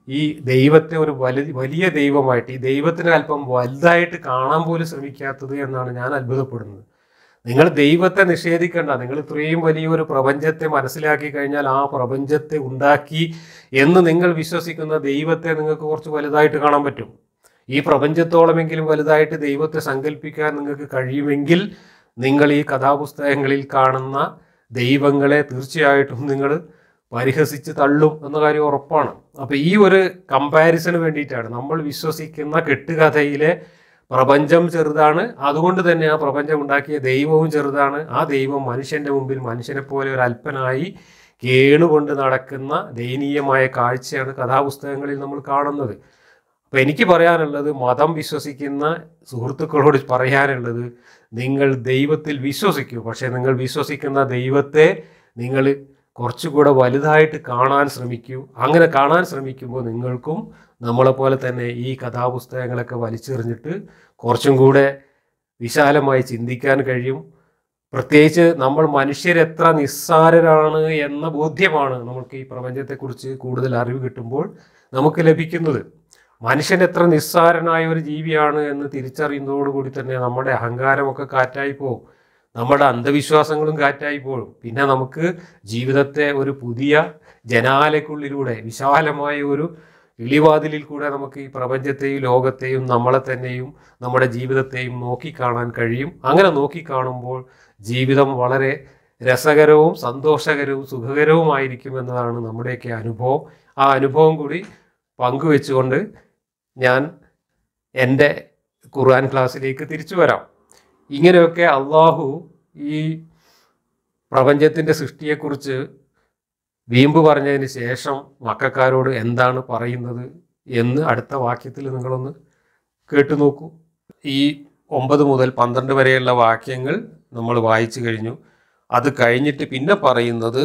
ഈ ദൈവത്തെ ഒരു വലിയ വലിയ ദൈവമായിട്ട് ഈ ദൈവത്തിന് അല്പം വലുതായിട്ട് കാണാൻ പോലും ശ്രമിക്കാത്തത് എന്നാണ് ഞാൻ അത്ഭുതപ്പെടുന്നത് നിങ്ങൾ ദൈവത്തെ നിഷേധിക്കേണ്ട നിങ്ങൾ ഇത്രയും വലിയൊരു പ്രപഞ്ചത്തെ മനസ്സിലാക്കി കഴിഞ്ഞാൽ ആ പ്രപഞ്ചത്തെ ഉണ്ടാക്കി എന്ന് നിങ്ങൾ വിശ്വസിക്കുന്ന ദൈവത്തെ നിങ്ങൾക്ക് കുറച്ച് വലുതായിട്ട് കാണാൻ പറ്റും ഈ പ്രപഞ്ചത്തോളമെങ്കിലും വലുതായിട്ട് ദൈവത്തെ സങ്കല്പിക്കാൻ നിങ്ങൾക്ക് കഴിയുമെങ്കിൽ നിങ്ങൾ ഈ കഥാപുസ്തകങ്ങളിൽ കാണുന്ന ദൈവങ്ങളെ തീർച്ചയായിട്ടും നിങ്ങൾ പരിഹസിച്ച് തള്ളും എന്ന കാര്യം ഉറപ്പാണ് അപ്പൊ ഈ ഒരു കമ്പാരിസന് വേണ്ടിയിട്ടാണ് നമ്മൾ വിശ്വസിക്കുന്ന കെട്ടുകഥയിലെ പ്രപഞ്ചം ചെറുതാണ് അതുകൊണ്ട് തന്നെ ആ പ്രപഞ്ചം ഉണ്ടാക്കിയ ദൈവവും ചെറുതാണ് ആ ദൈവം മനുഷ്യന്റെ മുമ്പിൽ മനുഷ്യനെ പോലെ ഒരു അല്പനായി കേണുകൊണ്ട് നടക്കുന്ന ദയനീയമായ കാഴ്ചയാണ് കഥാപുസ്തകങ്ങളിൽ നമ്മൾ കാണുന്നത് അപ്പൊ എനിക്ക് പറയാനുള്ളത് മതം വിശ്വസിക്കുന്ന സുഹൃത്തുക്കളോട് പറയാനുള്ളത് നിങ്ങൾ ദൈവത്തിൽ വിശ്വസിക്കൂ പക്ഷെ നിങ്ങൾ വിശ്വസിക്കുന്ന ദൈവത്തെ നിങ്ങൾ കുറച്ചുകൂടെ വലുതായിട്ട് കാണാൻ ശ്രമിക്കൂ അങ്ങനെ കാണാൻ ശ്രമിക്കുമ്പോൾ നിങ്ങൾക്കും നമ്മളെപ്പോലെ തന്നെ ഈ കഥാപുസ്തകങ്ങളൊക്കെ വലിച്ചെറിഞ്ഞിട്ട് കുറച്ചും കൂടെ വിശാലമായി ചിന്തിക്കാൻ കഴിയും പ്രത്യേകിച്ച് നമ്മൾ മനുഷ്യരെത്ര നിസ്സാരരാണ് എന്ന ബോധ്യമാണ് നമുക്ക് ഈ പ്രപഞ്ചത്തെക്കുറിച്ച് കൂടുതൽ അറിവ് കിട്ടുമ്പോൾ നമുക്ക് ലഭിക്കുന്നത് മനുഷ്യൻ എത്ര നിസ്സാരനായ ഒരു ജീവിയാണ് എന്ന് തിരിച്ചറിയുന്നതോടുകൂടി തന്നെ നമ്മുടെ അഹങ്കാരമൊക്കെ കാറ്റായി പോകും നമ്മുടെ അന്ധവിശ്വാസങ്ങളും കാറ്റായി പോകും പിന്നെ നമുക്ക് ജീവിതത്തെ ഒരു പുതിയ ജനാലയ്ക്കുള്ളിലൂടെ വിശാലമായ ഒരു കിളിവാതിലിൽ കൂടെ നമുക്ക് ഈ പ്രപഞ്ചത്തെയും ലോകത്തെയും നമ്മളെ തന്നെയും നമ്മുടെ ജീവിതത്തെയും നോക്കിക്കാണാൻ കഴിയും അങ്ങനെ നോക്കിക്കാണുമ്പോൾ ജീവിതം വളരെ രസകരവും സന്തോഷകരവും സുഖകരവുമായിരിക്കും എന്നതാണ് നമ്മുടെയൊക്കെ അനുഭവം ആ അനുഭവം കൂടി പങ്കുവെച്ചുകൊണ്ട് ഞാൻ എൻ്റെ ഖുർആൻ ക്ലാസ്സിലേക്ക് തിരിച്ചു വരാം ഇങ്ങനെയൊക്കെ അള്ളാഹു ഈ പ്രപഞ്ചത്തിൻ്റെ സൃഷ്ടിയെക്കുറിച്ച് വീമ്പ് പറഞ്ഞതിന് ശേഷം മക്കാരോട് എന്താണ് പറയുന്നത് എന്ന് അടുത്ത വാക്യത്തിൽ നിങ്ങളൊന്ന് കേട്ടു നോക്കൂ ഈ ഒമ്പത് മുതൽ പന്ത്രണ്ട് വരെയുള്ള വാക്യങ്ങൾ നമ്മൾ വായിച്ചു കഴിഞ്ഞു അത് കഴിഞ്ഞിട്ട് പിന്നെ പറയുന്നത്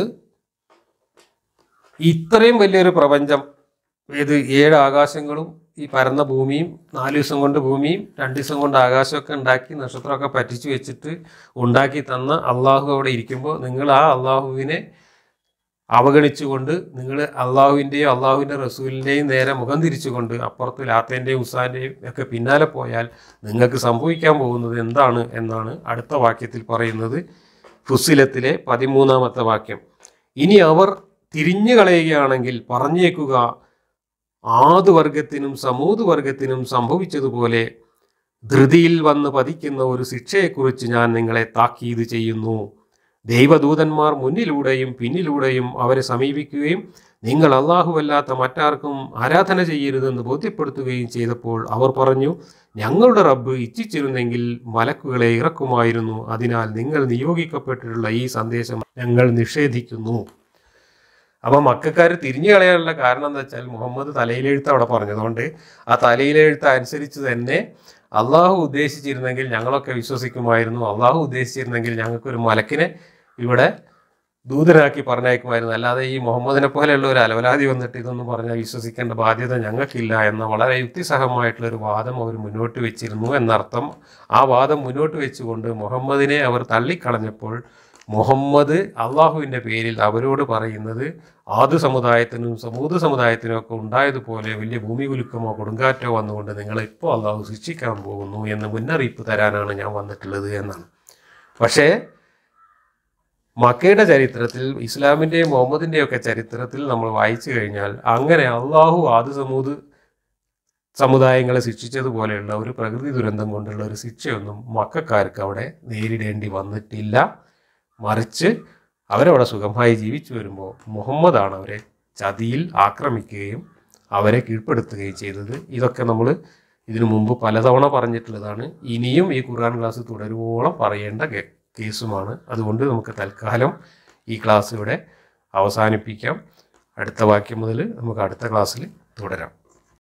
ഇത്രയും വലിയൊരു പ്രപഞ്ചം ഇത് ഏഴ് ആകാശങ്ങളും ഈ പരന്ന ഭൂമിയും നാല് ദിവസം കൊണ്ട് ഭൂമിയും രണ്ട് ദിവസം കൊണ്ട് ആകാശമൊക്കെ ഉണ്ടാക്കി നക്ഷത്രമൊക്കെ പറ്റിച്ചു വെച്ചിട്ട് ഉണ്ടാക്കി തന്ന അള്ളാഹു അവിടെ ഇരിക്കുമ്പോൾ നിങ്ങൾ ആ അള്ളാഹുവിനെ അവഗണിച്ചുകൊണ്ട് നിങ്ങൾ അള്ളാഹുവിൻ്റെയും അള്ളാഹുവിൻ്റെ റസൂലിൻ്റെയും നേരെ മുഖം തിരിച്ചുകൊണ്ട് അപ്പുറത്ത് ലാത്തേൻ്റെയും ഉസാൻ്റെയും ഒക്കെ പിന്നാലെ പോയാൽ നിങ്ങൾക്ക് സംഭവിക്കാൻ പോകുന്നത് എന്താണ് എന്നാണ് അടുത്ത വാക്യത്തിൽ പറയുന്നത് ഫുസിലത്തിലെ പതിമൂന്നാമത്തെ വാക്യം ഇനി അവർ തിരിഞ്ഞു കളയുകയാണെങ്കിൽ പറഞ്ഞേക്കുക ആദുവർഗത്തിനും സമൂതുവർഗത്തിനും സംഭവിച്ചതുപോലെ ധൃതിയിൽ വന്ന് പതിക്കുന്ന ഒരു ശിക്ഷയെക്കുറിച്ച് ഞാൻ നിങ്ങളെ താക്കീത് ചെയ്യുന്നു ദൈവദൂതന്മാർ മുന്നിലൂടെയും പിന്നിലൂടെയും അവരെ സമീപിക്കുകയും നിങ്ങൾ അല്ലാഹുവല്ലാത്ത മറ്റാർക്കും ആരാധന ചെയ്യരുതെന്ന് ബോധ്യപ്പെടുത്തുകയും ചെയ്തപ്പോൾ അവർ പറഞ്ഞു ഞങ്ങളുടെ റബ്ബ് ഇച്ഛിച്ചിരുന്നെങ്കിൽ മലക്കുകളെ ഇറക്കുമായിരുന്നു അതിനാൽ നിങ്ങൾ നിയോഗിക്കപ്പെട്ടിട്ടുള്ള ഈ സന്ദേശം ഞങ്ങൾ നിഷേധിക്കുന്നു അപ്പൊ മക്കാർ തിരിഞ്ഞു കളയാനുള്ള കാരണം എന്താ വെച്ചാൽ മുഹമ്മദ് തലയിലെഴുത്ത് അവിടെ പറഞ്ഞതുകൊണ്ട് ആ തലയിലെഴുത്ത് അനുസരിച്ച് തന്നെ അള്ളാഹു ഉദ്ദേശിച്ചിരുന്നെങ്കിൽ ഞങ്ങളൊക്കെ വിശ്വസിക്കുമായിരുന്നു അള്ളാഹു ഉദ്ദേശിച്ചിരുന്നെങ്കിൽ ഞങ്ങൾക്കൊരു മലക്കിനെ ഇവിടെ ദൂതനാക്കി പറഞ്ഞയക്കുമായിരുന്നു അല്ലാതെ ഈ മുഹമ്മദിനെ പോലെയുള്ള ഒരു അലവലാതി വന്നിട്ട് ഇതൊന്നും പറഞ്ഞാൽ വിശ്വസിക്കേണ്ട ബാധ്യത ഞങ്ങൾക്കില്ല എന്ന വളരെ യുക്തിസഹമായിട്ടുള്ള ഒരു വാദം അവർ മുന്നോട്ട് വെച്ചിരുന്നു എന്നർത്ഥം ആ വാദം മുന്നോട്ട് വെച്ചുകൊണ്ട് മുഹമ്മദിനെ അവർ തള്ളിക്കളഞ്ഞപ്പോൾ മുഹമ്മദ് അള്ളാഹുവിൻ്റെ പേരിൽ അവരോട് പറയുന്നത് ആദു സമുദായത്തിനും സമൂത് സമുദായത്തിനും ഒക്കെ ഉണ്ടായതുപോലെ വലിയ ഭൂമി കുലുക്കമോ കൊടുങ്കാറ്റോ വന്നുകൊണ്ട് നിങ്ങളെ ഇപ്പോൾ അള്ളാഹു ശിക്ഷിക്കാൻ പോകുന്നു എന്ന് മുന്നറിയിപ്പ് തരാനാണ് ഞാൻ വന്നിട്ടുള്ളത് എന്നാണ് പക്ഷേ മക്കയുടെ ചരിത്രത്തിൽ ഇസ്ലാമിൻ്റെയും മുഹമ്മദിൻ്റെയും ഒക്കെ ചരിത്രത്തിൽ നമ്മൾ വായിച്ചു കഴിഞ്ഞാൽ അങ്ങനെ അള്ളാഹു ആദു സമൂത് സമുദായങ്ങളെ ശിക്ഷിച്ചതുപോലെയുള്ള ഒരു പ്രകൃതി ദുരന്തം കൊണ്ടുള്ള ഒരു ശിക്ഷയൊന്നും മക്കാർക്ക് അവിടെ നേരിടേണ്ടി വന്നിട്ടില്ല മറിച്ച് അവരവിടെ സുഖമായി ജീവിച്ചു വരുമ്പോൾ മുഹമ്മദാണ് അവരെ ചതിയിൽ ആക്രമിക്കുകയും അവരെ കീഴ്പ്പെടുത്തുകയും ചെയ്തത് ഇതൊക്കെ നമ്മൾ ഇതിനു മുമ്പ് പലതവണ പറഞ്ഞിട്ടുള്ളതാണ് ഇനിയും ഈ ഖുർആൻ ക്ലാസ് തുടരുവോളം പറയേണ്ട കേ- കേസുമാണ് അതുകൊണ്ട് നമുക്ക് തൽക്കാലം ഈ ക്ലാസ് ഇവിടെ അവസാനിപ്പിക്കാം അടുത്ത വാക്യം മുതൽ നമുക്ക് അടുത്ത ക്ലാസ്സിൽ തുടരാം